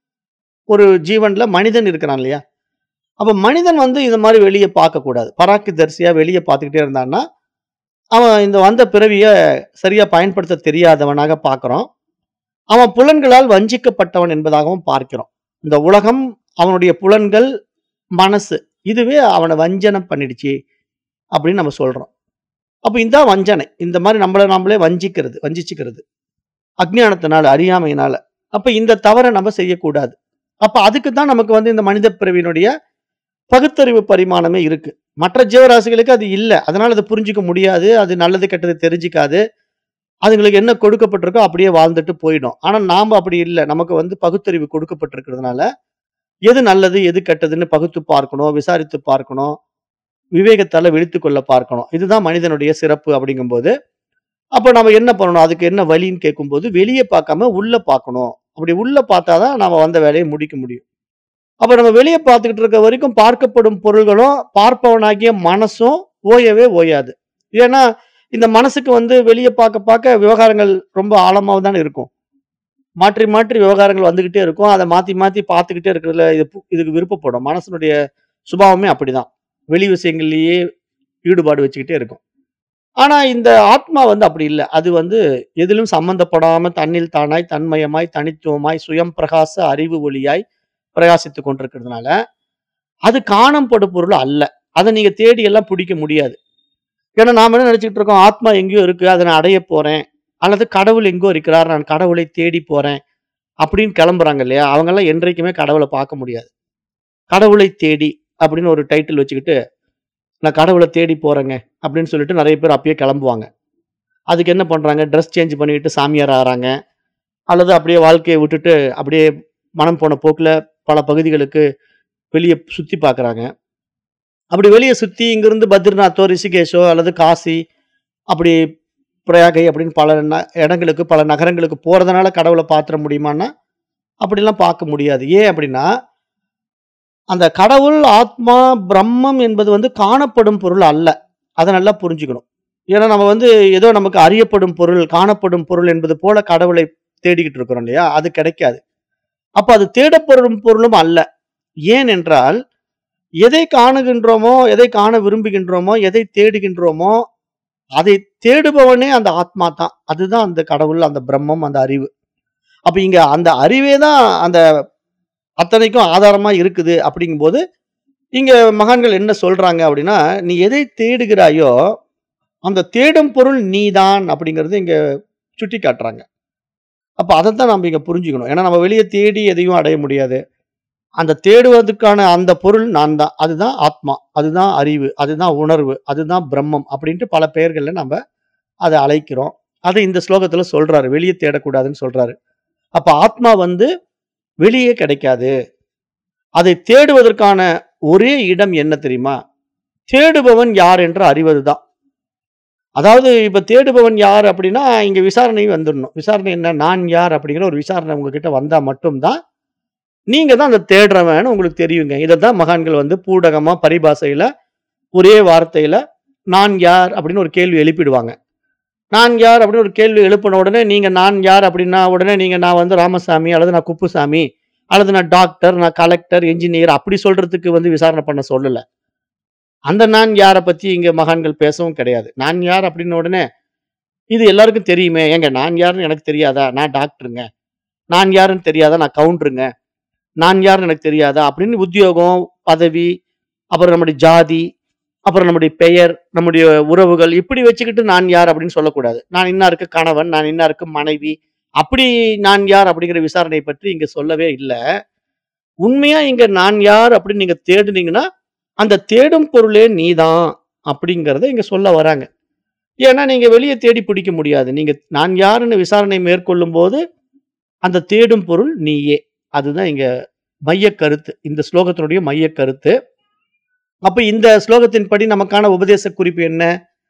ஒரு ஜீவன்ல மனிதன் இருக்கிறான் இல்லையா அப்ப மனிதன் வந்து இந்த மாதிரி வெளியே பார்க்கக்கூடாது பராக்கு தரிசியா வெளியே பார்த்துக்கிட்டே இருந்தான்னா அவன் இந்த வந்த பிறவிய சரியா பயன்படுத்த தெரியாதவனாக பார்க்கிறோம் அவன் புலன்களால் வஞ்சிக்கப்பட்டவன் என்பதாகவும் பார்க்கிறோம் இந்த உலகம் அவனுடைய புலன்கள் மனசு இதுவே அவனை வஞ்சனம் பண்ணிடுச்சு அப்படின்னு நம்ம சொல்றோம் அப்ப இந்த வஞ்சனை இந்த மாதிரி நம்மளை நாமளே வஞ்சிக்கிறது வஞ்சிச்சுக்கிறது அஜ்ஞானத்தினால அறியாமையினால அப்ப இந்த தவறை நம்ம செய்யக்கூடாது அப்ப அதுக்கு தான் நமக்கு வந்து இந்த மனித பிறவியினுடைய பகுத்தறிவு பரிமாணமே இருக்கு மற்ற ஜீவராசிகளுக்கு அது இல்லை அதனால அதை புரிஞ்சுக்க முடியாது அது நல்லது கெட்டது தெரிஞ்சுக்காது அதுங்களுக்கு என்ன கொடுக்கப்பட்டிருக்கோ அப்படியே வாழ்ந்துட்டு போயிடும் ஆனா நாம அப்படி இல்லை நமக்கு வந்து பகுத்தறிவு கொடுக்கப்பட்டிருக்கிறதுனால எது நல்லது எது கெட்டதுன்னு பகுத்து பார்க்கணும் விசாரித்து பார்க்கணும் விவேகத்தால விழித்து கொள்ள பார்க்கணும் இதுதான் மனிதனுடைய சிறப்பு அப்படிங்கும்போது அப்போ நம்ம என்ன பண்ணணும் அதுக்கு என்ன வழின்னு கேட்கும்போது வெளியே பார்க்காம உள்ள பார்க்கணும் அப்படி உள்ள பார்த்தாதான் நாம வந்த வேலையை முடிக்க முடியும் அப்ப நம்ம வெளியே பார்த்துக்கிட்டு இருக்க வரைக்கும் பார்க்கப்படும் பொருள்களும் பார்ப்பவனாகிய மனசும் ஓயவே ஓயாது ஏன்னா இந்த மனசுக்கு வந்து வெளியே பார்க்க பார்க்க விவகாரங்கள் ரொம்ப ஆழமாக தான் இருக்கும் மாற்றி மாற்றி விவகாரங்கள் வந்துகிட்டே இருக்கும் அதை மாத்தி மாத்தி பார்த்துக்கிட்டே இருக்கிறதுல இது பு- இதுக்கு விருப்பப்படும் மனசனுடைய சுபாவமே அப்படிதான் வெளி விஷயங்கள்லயே ஈடுபாடு வச்சுக்கிட்டே இருக்கும் ஆனா இந்த ஆத்மா வந்து அப்படி இல்லை அது வந்து எதிலும் சம்பந்தப்படாம தன்னில் தானாய் தன்மயமாய் தனித்துவமாய் சுயம் பிரகாச அறிவு ஒளியாய் பிரகாசித்துக் கொண்டிருக்கிறதுனால அது காணப்படும் பொருள் அல்ல அதை நீங்க தேடி எல்லாம் பிடிக்க முடியாது ஏன்னா நாம என்ன நினைச்சிட்டு இருக்கோம் ஆத்மா எங்கேயோ இருக்கு அதை நான் அடைய போறேன் அல்லது கடவுள் எங்கோ இருக்கிறார் நான் கடவுளை தேடி போறேன் அப்படின்னு கிளம்புறாங்க இல்லையா அவங்கெல்லாம் என்றைக்குமே கடவுளை பார்க்க முடியாது கடவுளை தேடி அப்படின்னு ஒரு டைட்டில் வச்சுக்கிட்டு நான் கடவுளை தேடி போறேங்க அப்படின்னு சொல்லிட்டு நிறைய பேர் அப்பயே கிளம்புவாங்க அதுக்கு என்ன பண்றாங்க ட்ரெஸ் சேஞ்ச் பண்ணிக்கிட்டு சாமியார் ஆகிறாங்க அல்லது அப்படியே வாழ்க்கையை விட்டுட்டு அப்படியே மனம் போன போக்குல பல பகுதிகளுக்கு வெளிய சுத்தி பார்க்குறாங்க. அப்படி வெளிய சுத்தி இங்கிருந்து பத்ரிநாத்தோ, ரிஷிகேஷோ அல்லது காசி, அப்படி பிரயாகை அப்படின்னு பல ந இடங்களுக்கு, பல நகரங்களுக்கு போறதுனால கடவுள பாத்துற முடியுமான்னா, அப்படிலாம் பார்க்க முடியாது. ஏன் அப்படின்னா, அந்த கடவுள், ஆத்மா, பிரம்மம் என்பது வந்து காணப்படும் பொருள் அல்ல. அத நல்லா புரிஞ்சுக்கணும். ஏன்னா நம்ம வந்து ஏதோ நமக்கு அறியப்படும் பொருள், காணப்படும் பொருள் என்பது போல கடவுளை தேடிக்கிட்டு இருக்கிறோம் இல்லையா? அது கிடைக்காது. அப்ப அது தேடப்படும் பொருளும் அல்ல. ஏனென்றால், எதை காணுகின்றோமோ, எதை காண விரும்புகின்றோமோ, எதை தேடுகின்றோமோ, அதை தேடுபவனே அந்த ஆத்மா தான். அதுதான் அந்த கடவுள், அந்த பிரம்மம், அந்த அறிவு. அப்ப இங்க அந்த அறிவே தான் அந்த அத்தனைக்கும் ஆதாரமா இருக்குது அப்படிங்கும்போது, இங்க மகான்கள் என்ன சொல்றாங்க அப்படின்னா, "நீ எதை தேடுகிறாயோ, அந்த தேடும் பொருள் நீதான்" அப்படிங்கிறது இங்க சுட்டிக்காட்டுறாங்க. அப்ப அதத்தான் நாம இங்க புரிஞ்சுக்கணும். ஏன்னா நம்ம வெளிய தேடி எதையும் அடைய முடியாது. அந்த தேடுவதற்கான அந்த பொருள் நான் தான். அதுதான் ஆத்மா, அதுதான் அறிவு, அதுதான் உணர்வு, அதுதான் பிரம்மம் அப்படின்ட்டு பல பெயர்கள்ல நம்ப அத அழைக்கிறோம். அத இந்த ஸ்லோகத்துல சொல்றாரு. வெளிய தேடக்கூடாதுன்னு சொல்றாரு. அப்ப ஆத்மா வந்து வெளியே கிடைக்காது. அதை தேடுவதற்கான ஒரே இடம் என்ன தெரியுமா? தேடுபவன் யார் என்று அறிவது தான். அதாவது இப்ப தேடுபவன் யார் அப்படின்னா, இங்க விசாரணை வந்துடணும். விசாரணை என்ன? நான் யார் அப்படிங்கிற ஒரு விசாரணை உங்ககிட்ட வந்தா மட்டும் தான், நீங்க தான் அந்த தேடுறவன்னு உங்களுக்கு தெரியுங்க. இதத்தான் மகான்கள் வந்து பூடகமா, பரிபாஷையில ஒரே வார்த்தையில, "நான் யார்?" அப்படின்னு ஒரு கேள்வி எழுப்பிடுவாங்க. நான் யார் அப்படின்னு ஒரு கேள்வி எழுப்புன உடனே, நீங்க நான் யார் அப்படின்னா, உடனே நீங்க நான் வந்து ராமசாமி, அல்லது நான் குப்புசாமி, அல்லது நான் டாக்டர், நான் கலெக்டர், என்ஜினியர் அப்படி சொல்றதுக்கு வந்து விசாரணை பண்ண சொல்லல. அந்த நான் யார பத்தி இங்க மகான்கள் பேசவும் கிடையாது. நான் யார் அப்படின்ன உடனே, இது எல்லாருக்கும் தெரியுமே. ஏங்க நான் யாருன்னு எனக்கு தெரியாதா? நான் டாக்டருங்க. நான் யாருன்னு தெரியாதா? நான் கவுண்டருங்க. நான் யாருன்னு எனக்கு தெரியாதா? அப்படின்னு உத்தியோகம், பதவி, அப்புறம் நம்முடைய ஜாதி, அப்புறம் நம்முடைய பெயர், நம்முடைய உறவுகள் இப்படி வச்சுக்கிட்டு நான் யார் அப்படின்னு சொல்லக்கூடாது. நான் இன்னாருக்கு கணவன், நான் இன்னாருக்கு மனைவி, அப்படி நான் யார் அப்படிங்கிற விசாரணை பற்றி இங்க சொல்லவே இல்ல. உண்மையா இங்க நான் யார் அப்படின்னு நீங்க தேடுனீங்கன்னா, அந்த தேடும் பொருளே நீதான் அப்படிங்கிறத இங்க சொல்ல வராங்க. ஏன்னா நீங்க வெளிய தேடி பிடிக்க முடியாது. நீங்க நான் யாருன்னு விசாரணை மேற்கொள்ளும்போது, அந்த தேடும் பொருள் நீயே. அதுதான் இங்க மையக் கருத்து. இந்த ஸ்லோகத்தினுடைய மையக் கருத்து. அப்ப இந்த ஸ்லோகத்தின்படி நமக்கான உபதேச குறிப்பு என்ன?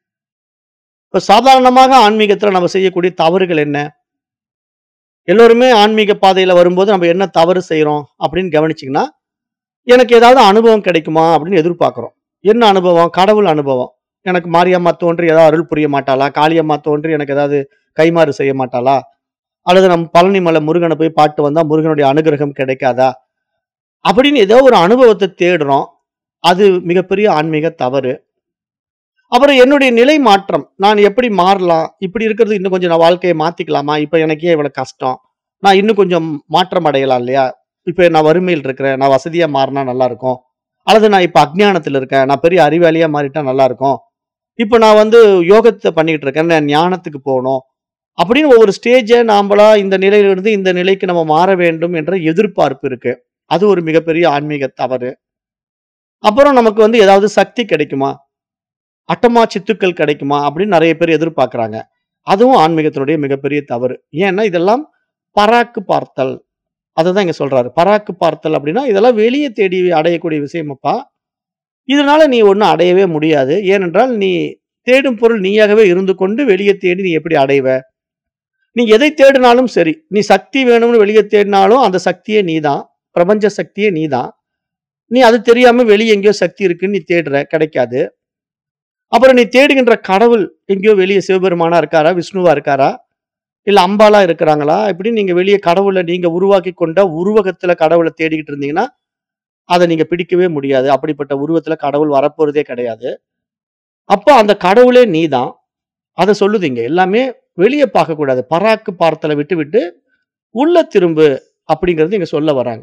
இப்ப சாதாரணமாக ஆன்மீகத்துல நம்ம செய்யக்கூடிய தவறுகள் என்ன? எல்லோருமே ஆன்மீக பாதையில வரும்போது நம்ம என்ன தவறு செய்றோம் அப்படின்னு கவனிச்சீங்கன்னா, எனக்கு ஏதாவது அனுபவம் கிடைக்குமா அப்படின்னு எதிர்பார்க்கிறோம். என்ன அனுபவம்? கடவுள் அனுபவம். எனக்கு மாரியம்மா தோன்றி ஏதாவது அருள் புரிய மாட்டாளா? காளியம்மா தோன்றி எனக்கு ஏதாவது கைமாறு செய்ய மாட்டாளா? அல்லது நம்ம பழனி மலை முருகன போய் பாட்டு வந்தா முருகனுடைய அனுக்கிரகம் கிடைக்காதா? அப்படின்னு ஏதோ ஒரு அனுபவத்த தேடுறோம். அது மிகப்பெரிய ஆன்மீக தவறு. அப்புறம் என்னுடைய நிலை மாற்றம். நான் எப்படி மாறலாம்? இப்படி இருக்கிறது இன்னும் கொஞ்சம் நான் வாழ்க்கைய மாத்திக்கலாமா? இப்ப எனக்கு ஏன் இவ்வளவு கஷ்டம்? நான் இன்னும் கொஞ்சம் மாற்றம் அடையலாம் இல்லையா? இப்ப நான் வறுமையில் இருக்கிறேன். நான் வசதியா மாறுனா நல்லா இருக்கும். அல்லது நான் இப்ப அஞ்ஞானத்துல இருக்கேன். நான் பெரிய அறிவாளியா மாறிட்டா நல்லா இருக்கும். இப்ப நான் வந்து யோகத்த பண்ணிட்டு இருக்கேன். நான் ஞானத்துக்கு போணும். அப்படின்னு ஒவ்வொரு ஸ்டேஜ நாம்பளா இந்த நிலையிலிருந்து இந்த நிலைக்கு நம்ம மாற வேண்டும் என்ற எதிர்பார்ப்பு இருக்கு. அது ஒரு மிகப்பெரிய ஆன்மீக தவறு. அப்புறம் நமக்கு வந்து ஏதாவது சக்தி கிடைக்குமா? அட்டமா சித்துக்கள் கிடைக்குமா? அப்படின்னு நெறைய பேர் எதிர்பார்க்கிறாங்க. அதுவும் ஆன்மீகத்தினுடைய மிகப்பெரிய தவறு. ஏன்னா இதெல்லாம் பராக்கு பார்த்தல். அததான் இங்க சொல்றாரு. பராக்கு பார்த்தல் அப்படின்னா, இதெல்லாம் வெளிய தேடி அடையக்கூடிய விஷயமப்பா. இதனால நீ ஒண்ணும் அடையவே முடியாது. ஏனென்றால் நீ தேடும் பொருள் நீயாகவே இருந்து கொண்டு வெளிய தேடி நீ எப்படி அடைவ? நீ எதை தேடினாலும் சரி. நீ சக்தி வேணும்னு வெளிய தேடினாலும் அந்த சக்தியே நீதான். பிரபஞ்ச சக்தியே நீதான். நீ அது தெரியாம வெளிய எங்கேயோ சக்தி இருக்குன்னு நீ தேடுற. கிடைக்காது. அப்புறம் நீ தேடுகின்ற கடவுள் எங்கேயோ வெளிய சிவபெருமானா இருக்காரா? விஷ்ணுவா இருக்காரா? இல்ல அம்பாளா இருக்கிறாங்களா? இப்படின்னு நீங்க வெளிய கடவுள நீங்க உருவாக்கிக் கொண்ட உருவகத்துல கடவுள தேடிக்கிட்டு இருந்தீங்கன்னா, அத நீங்க பிடிக்கவே முடியாது. அப்படிப்பட்ட உருவத்துல கடவுள் வரப்போறதே கிடையாது. அப்ப அந்த கடவுளே நீதான். அத சொல்லுது இங்க. எல்லாமே வெளிய பார்க்கக்கூடாது. பராக்கு பார்த்தல விட்டுவிட்டு, உள்ள திரும்பு அப்படிங்கிறது இங்க சொல்ல வராங்க.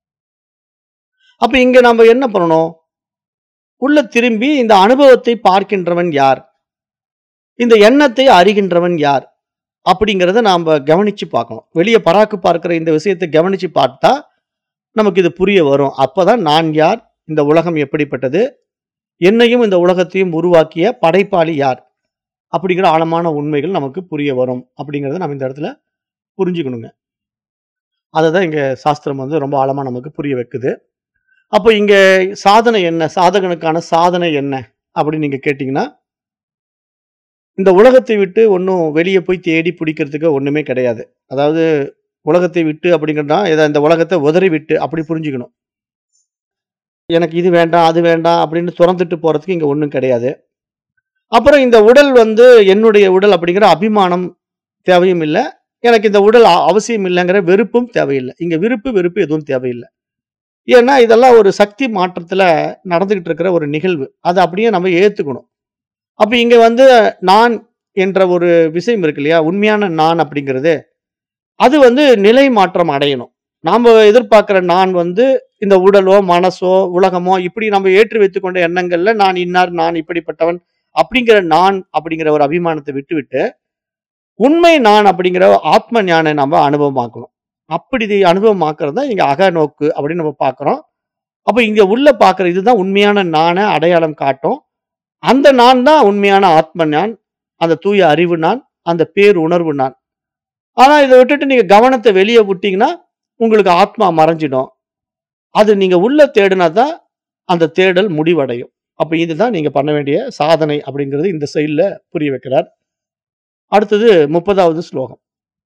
அப்ப இங்க நம்ம என்ன பண்ணணும்? உள்ள திரும்பி இந்த அனுபவத்தை பார்க்கின்றவன் யார்? இந்த எண்ணத்தை அறிகின்றவன் யார்? அப்படிங்கிறத நாம கவனிச்சு பார்க்கணும். வெளிய பராக்கு பார்க்கிற இந்த விஷயத்த கவனிச்சு பார்த்தா, நமக்கு இது புரிய வரும். அப்பதான் நான் யார்? இந்த உலகம் எப்படிப்பட்டது? என்னையும் இந்த உலகத்தையும் உருவாக்கிய படைப்பாளி யார்? அப்படிங்கிற ஆழமான உண்மைகள் நமக்கு புரிய வரும். அப்படிங்கிறத நம்ம இந்த இடத்துல புரிஞ்சுக்கணுங்க. அததான் இங்க சாஸ்திரம் வந்து ரொம்ப ஆழமா நமக்கு புரிய வைக்குது. அப்போ இங்க சாதனை என்ன? சாதகனுக்கான சாதனை என்ன? அப்படின்னு நீங்க கேட்டீங்கன்னா இந்த உலகத்தை விட்டு ஒண்ணும் வெளிய போய் தேடி பிடிக்கிறதுக்கு ஒண்ணுமே கிடையாது. அதாவது உலகத்தை விட்டு அப்படிங்கிறனா, இத இந்த உலகத்த உதறி விட்டு அப்படி புரிஞ்சுக்கணும். எனக்கு இது வேண்டாம், அது வேண்டாம் அப்படின்னு தொறந்துட்டு போறதுக்கு இங்க ஒண்ணும் கிடையாது. அப்புறம் இந்த உடல் வந்து என்னுடைய உடல் அப்படிங்கிற அபிமானம் தேவையும் இல்ல. எனக்கு இந்த உடல் அ அவசியம் இல்லங்கிற வெறுப்பும் தேவையில்ல. இங்க விருப்பு, வெறுப்பு எதுவும் தேவையில்ல. ஏன்னா, இதெல்லாம் ஒரு சக்தி மாற்றத்துல நடந்துகிட்டு இருக்கிற ஒரு நிகழ்வு. அத அப்படியே நம்ம ஏத்துக்கணும். அப்ப இங்க வந்து நான் என்ற ஒரு விஷயம் இருக்கு இல்லையா? உண்மையான நான் அப்படிங்கிறது, அது வந்து நிலை மாற்றம் அடையணும். நாம எதிர்பார்க்கிற நான் வந்து இந்த உடலோ, மனசோ, உலகமோ இப்படி நம்ம ஏற்றி வைத்துக்கொண்ட எண்ணங்கள்ல நான் இன்னார், நான் இப்படிப்பட்டவன் அப்படிங்கிற நான் அப்படிங்கிற ஒரு அபிமானத்த விட்டுவிட்டு, உண்மை நான் அப்படிங்கிற ஆத்ம ஞான நம்ம அனுபவமாக்கணும். அப்படி இது அனுபவமாக்குறது தான் இங்க அகநோக்கு அப்படின்னு நம்ம பார்க்கிறோம். அப்ப இங்க உள்ள பார்க்கிற இதுதான் உண்மையான நான அடையாளம் காட்டும். அந்த நான் தான் உண்மையான ஆத்ம நான். அந்த தூய அறிவு நான். அந்த பேருணர்வு நான். ஆனா இத விட்டுட்டு நீங்க கவனத்த வெளிய விட்டீங்கன்னா, உங்களுக்கு ஆத்மா மறைஞ்சிடும். அது நீங்க உள்ள தேடுனா தான் அந்த தேடல் முடிவடையும். அப்ப இதுதான் நீங்க பண்ண வேண்டிய சாதனை அப்படிங்கிறது இந்த சைடுல புரிய வைக்கிறார். அடுத்தது 30வது ஸ்லோகம்.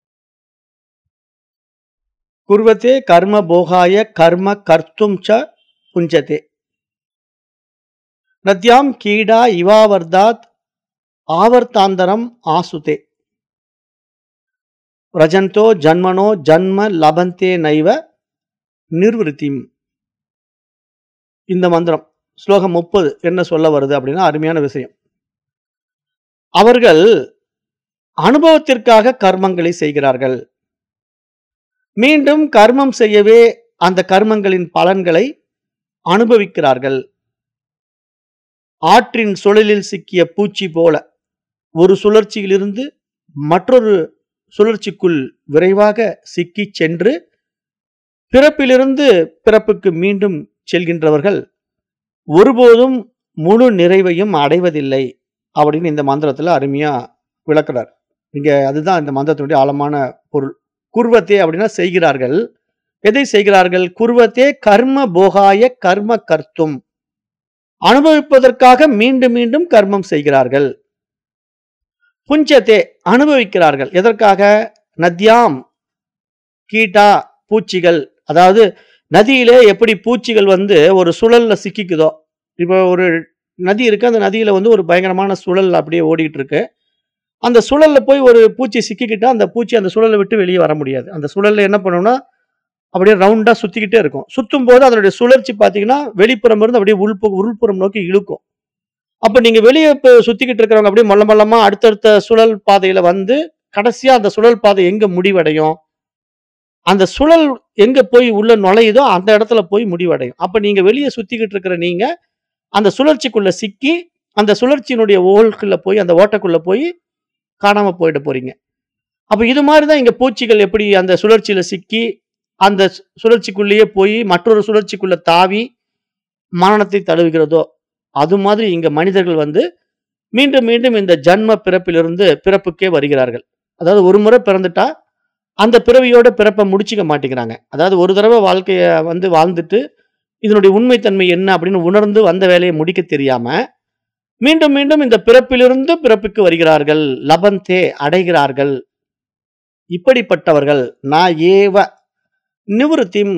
குர்வதே கர்ம போகாய கர்ம கர்த்தும் ச புஞ்சதே. நத்யாம் கீடா இவாவர்தாத் ஆவர்த்தாந்தரம் ஆசுதே. ரஜந்தோ ஜன்மனோ ஜன்ம லபந்தே நைவ நிர்விருத்திம். இந்த மந்திரம் ஸ்லோகம் 30 என்ன சொல்ல வருது அப்படின்னா அருமையான விஷயம். அவர்கள் அனுபவத்திற்காக கர்மங்களை செய்கிறார்கள். மீண்டும் கர்மம் செய்யவே அந்த கர்மங்களின் பலன்களை அனுபவிக்கிறார்கள். ஆற்றின் சுழலில் சிக்கிய பூச்சி போல ஒரு சுழற்சியிலிருந்து மற்றொரு சுழற்சிக்குள் விரைவாக சிக்கிச் சென்று பிறப்பிலிருந்து பிறப்புக்கு மீண்டும் செல்கின்றவர்கள் ஒருபோதும் முழு நிறைவையும் அடைவதில்லை அப்படின்னு இந்த மந்திரத்துல அருமையா விளக்குறார். இங்க அதுதான் இந்த மந்திரத்தினுடைய ஆழமான பொருள். குர்வத்தே அப்படின்னா செய்கிறார்கள். எதை செய்கிறார்கள்? குர்வத்தே கர்ம போகாய கர்ம கர்த்தும். அனுபவிப்பதற்காக மீண்டும் மீண்டும் கர்மம் செய்கிறார்கள். புஞ்சதே அனுபவிக்கிறார்கள். எதற்காக? நத்யாம் கீட்டா பூச்சிகள் அதாவது நதியிலே எப்படி பூச்சிகள் வந்து ஒரு சுழல்ல சிக்கிக்குதோ, இப்போ ஒரு நதி இருக்கு. அந்த நதியில வந்து ஒரு பயங்கரமான சுழல் அப்படியே ஓடிட்டு இருக்கு. அந்த சுழல்ல போய் ஒரு பூச்சி சிக்கிக்கிட்டா, அந்த பூச்சி அந்த சுழல விட்டு வெளிய வர முடியாது. அந்த சுழல்ல என்ன பண்ணும்னா, அப்படியே ரவுண்டா சுத்திக்கிட்டே இருக்கும். சுத்தும்போது அதனுடைய சுழற்சி பார்த்தீங்கன்னா, வெளிப்புறம் இருந்து அப்படியே உள்பு உள்புறம் நோக்கி இழுக்கும். அப்ப நீங்க வெளிய இப்ப சுத்திக்கிட்டு இருக்கிறவங்க அப்படியே மொல்ல மொல்லமா அடுத்தடுத்த சுழல் பாதையில வந்து, கடைசியா அந்த சுழல் பாதை எங்க முடிவடையும்? அந்த சுழல் எங்க போய் உள்ள நுழையுதோ, அந்த இடத்துல போய் முடிவடையும். அப்ப நீங்க வெளிய சுத்திக்கிட்டு இருக்கிற நீங்க, அந்த சுழற்சிக்குள்ள சிக்கி, அந்த சுழற்சியினுடைய ஹோல்க்குள்ள போய் அந்த ஓட்டைக்குள்ள போய் காணாம போயிட போறீங்க. அப்ப இது மாரி தான் இங்க பூச்சிகள் எப்படி அந்த சுழற்சியில சிக்கி, அந்த சு சுழற்சிக்குள்ளேயே போய் மற்றொரு சுழற்சிக்குள்ள தாவி, மரணத்தை தழுவுகிறதோ, அது மாதிரி இங்க மனிதர்கள் வந்து மீண்டும் மீண்டும் இந்த ஜன்ம பிறப்பிலிருந்து பிறப்புக்கே வருகிறார்கள். அதாவது ஒரு முறை பிறந்துட்டா, அந்த பிறவியோட பிறப்ப முடிச்சுக்க மாட்டேங்கிறாங்க. அதாவது ஒரு தடவ வாழ்க்கைய வந்து வாழ்ந்துட்டு, இதனுடைய உண்மை தன்மை என்ன அப்படின்னு உணர்ந்து வந்த வேலைய முடிக்க தெரியாம, மீண்டும் மீண்டும் இந்த பிறப்பிலிருந்து பிறப்புக்கு வருகிறார்கள். லபந்தே அடைகிறார்கள். இப்படிப்பட்டவர்கள் நா ஏவ நிவிருத்திம்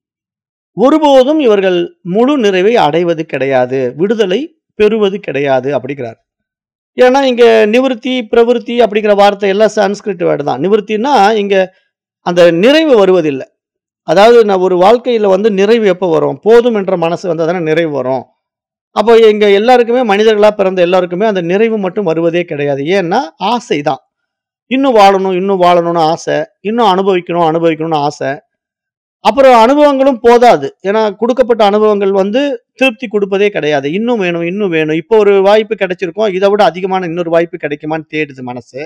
ஒருபோதும் இவர்கள் முழு நிறைவை அடைவது கிடையாது. விடுதலை பெறுவது கிடையாது அப்படிங்கிறார். ஏன்னா இங்க நிவிருத்தி, பிரவிருத்தி அப்படிங்கிற வார்த்தை எல்லாம் சான்ஸ்கிரிட் வேர்ட் தான். நிவிருத்தின்னா இங்க அந்த நிறைவு வருவதில்ல. அதாவது நான் ஒரு வாழ்க்கையில வந்து நிறைவு எப்ப வரும்? போதும் என்ற மனசு வந்தா தானே நிறைவு வரும். அப்போ இங்க எல்லாருக்குமே மனிதர்களா பிறந்த எல்லாருக்குமே அந்த நிறைவு மட்டும் வருவதே கிடையாது. ஏன்னா ஆசை தான். இன்னும் வாழணும், இன்னும் வாழணும்னு ஆசை. இன்னும் அனுபவிக்கணும், அனுபவிக்கணும்னு ஆசை. அப்புறம் அனுபவங்களும் போதாது. ஏன்னா குடுக்கப்பட்ட அனுபவங்கள் வந்து திருப்தி குடுப்பதே கிடையாது. இன்னும் வேணும், இன்னும் வேணும். இப்போ ஒரு வாய்ப்பு கிடைச்சிருக்கும். இத விட அதிகமான இன்னொரு வாய்ப்பு கிடைக்குமான்னு தேடுது மனசு.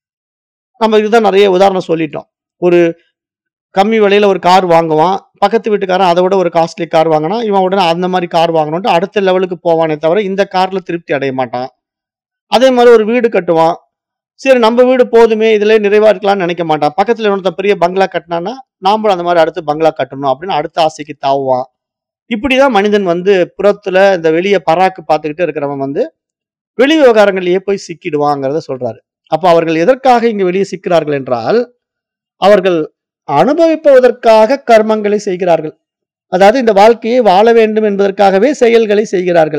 நம்ம இதுதான் நெறைய உதாரணம் சொல்லிட்டோம். ஒரு கம்மி விலையில ஒரு கார் வாங்குவான். பக்கத்து வீட்டுக்காரன் அத விட ஒரு காஸ்ட்லி கார் வாங்குனா, இவன் உடனே அந்த மாரி கார் வாங்கணும்ன்ட்டு அடுத்த லெவலுக்கு போவானே தவிர, இந்த கார்ல திருப்தி அடைய மாட்டான். அதே மாரி ஒரு வீடு கட்டுவான். சரி நம்ம வீடு போதுமே, இதிலே நிறைவா இருக்கலாம்னு நெனைக்க மாட்டான். பக்கத்துல இன்னொருத்தன் பெரிய பங்களா கட்டுனான்னா, நாமளும் அந்த மாதிரி அடுத்து பங்களா கட்டணும் அப்படின்னு அடுத்த ஆசைக்கு தாவுவான் இப்படிதான் மனிதன் வந்து புறத்துல இந்த வெளிய பராக்கு பார்த்துக்கிட்டு இருக்கிறவன் வந்து வெளி விவகாரங்களையே போய் சிக்கிடுவாங்கிறத சொல்றாரு அப்ப அவர்கள் எதற்காக இங்க வெளியே சிக்கிறார்கள் என்றால் அவர்கள் அனுபவிப்பதற்காக கர்மங்களை செய்கிறார்கள் அதாவது இந்த வாழ்க்கையை வாழ வேண்டும் என்பதற்காகவே செயல்களை செய்கிறார்கள்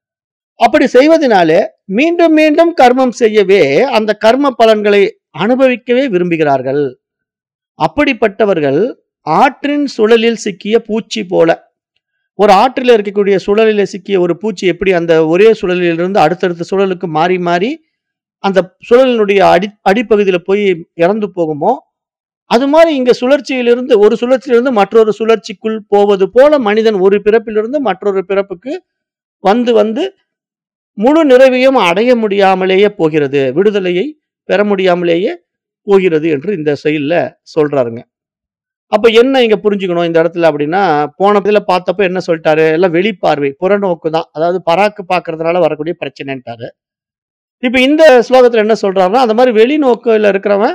அப்படி செய்வதனாலே மீண்டும் மீண்டும் கர்மம் செய்யவே அந்த கர்ம பலன்களை அனுபவிக்கவே விரும்புகிறார்கள் அப்படிப்பட்டவர்கள் ஆற்றின் சுழலில் சிக்கிய பூச்சி போல ஒரு ஆற்றில் இருக்கக்கூடிய சுழலில் சிக்கிய ஒரு பூச்சி எப்படி அந்த ஒரே சுழலிலிருந்து அடுத்தடுத்த சுழலுக்கு மாறி மாறி அந்த சுழலினுடைய அடி அடிப்பகுதியில் போய் இறந்து போகுமோ அது மாதிரி இங்க சுழற்சியிலிருந்து ஒரு சுழற்சியிலிருந்து மற்றொரு சுழற்சிக்குள் போவது போல மனிதன் ஒரு பிறப்பிலிருந்து மற்றொரு பிறப்புக்கு வந்து வந்து முழு நிறைவையும் அடைய முடியாமலேயே போகிறது விடுதலையை பெற முடியாமலேயே போகிறது என்று இந்த செயல்ல சொல்றாருங்க அப்ப என்ன இங்க புரிஞ்சுக்கணும் இந்த இடத்துல அப்படின்னா போன இதுல பார்த்தப்ப என்ன சொல்லிட்டாரு எல்லாம் வெளிப்பார்வை புறநோக்கு தான் அதாவது பராக்கு பார்க்கறதுனால வரக்கூடிய பிரச்சனைன்ட்டாரு இப்ப இந்த ஸ்லோகத்துல என்ன சொல்றாருன்னா அந்த மாதிரி வெளிநோக்குல இருக்கிறவன்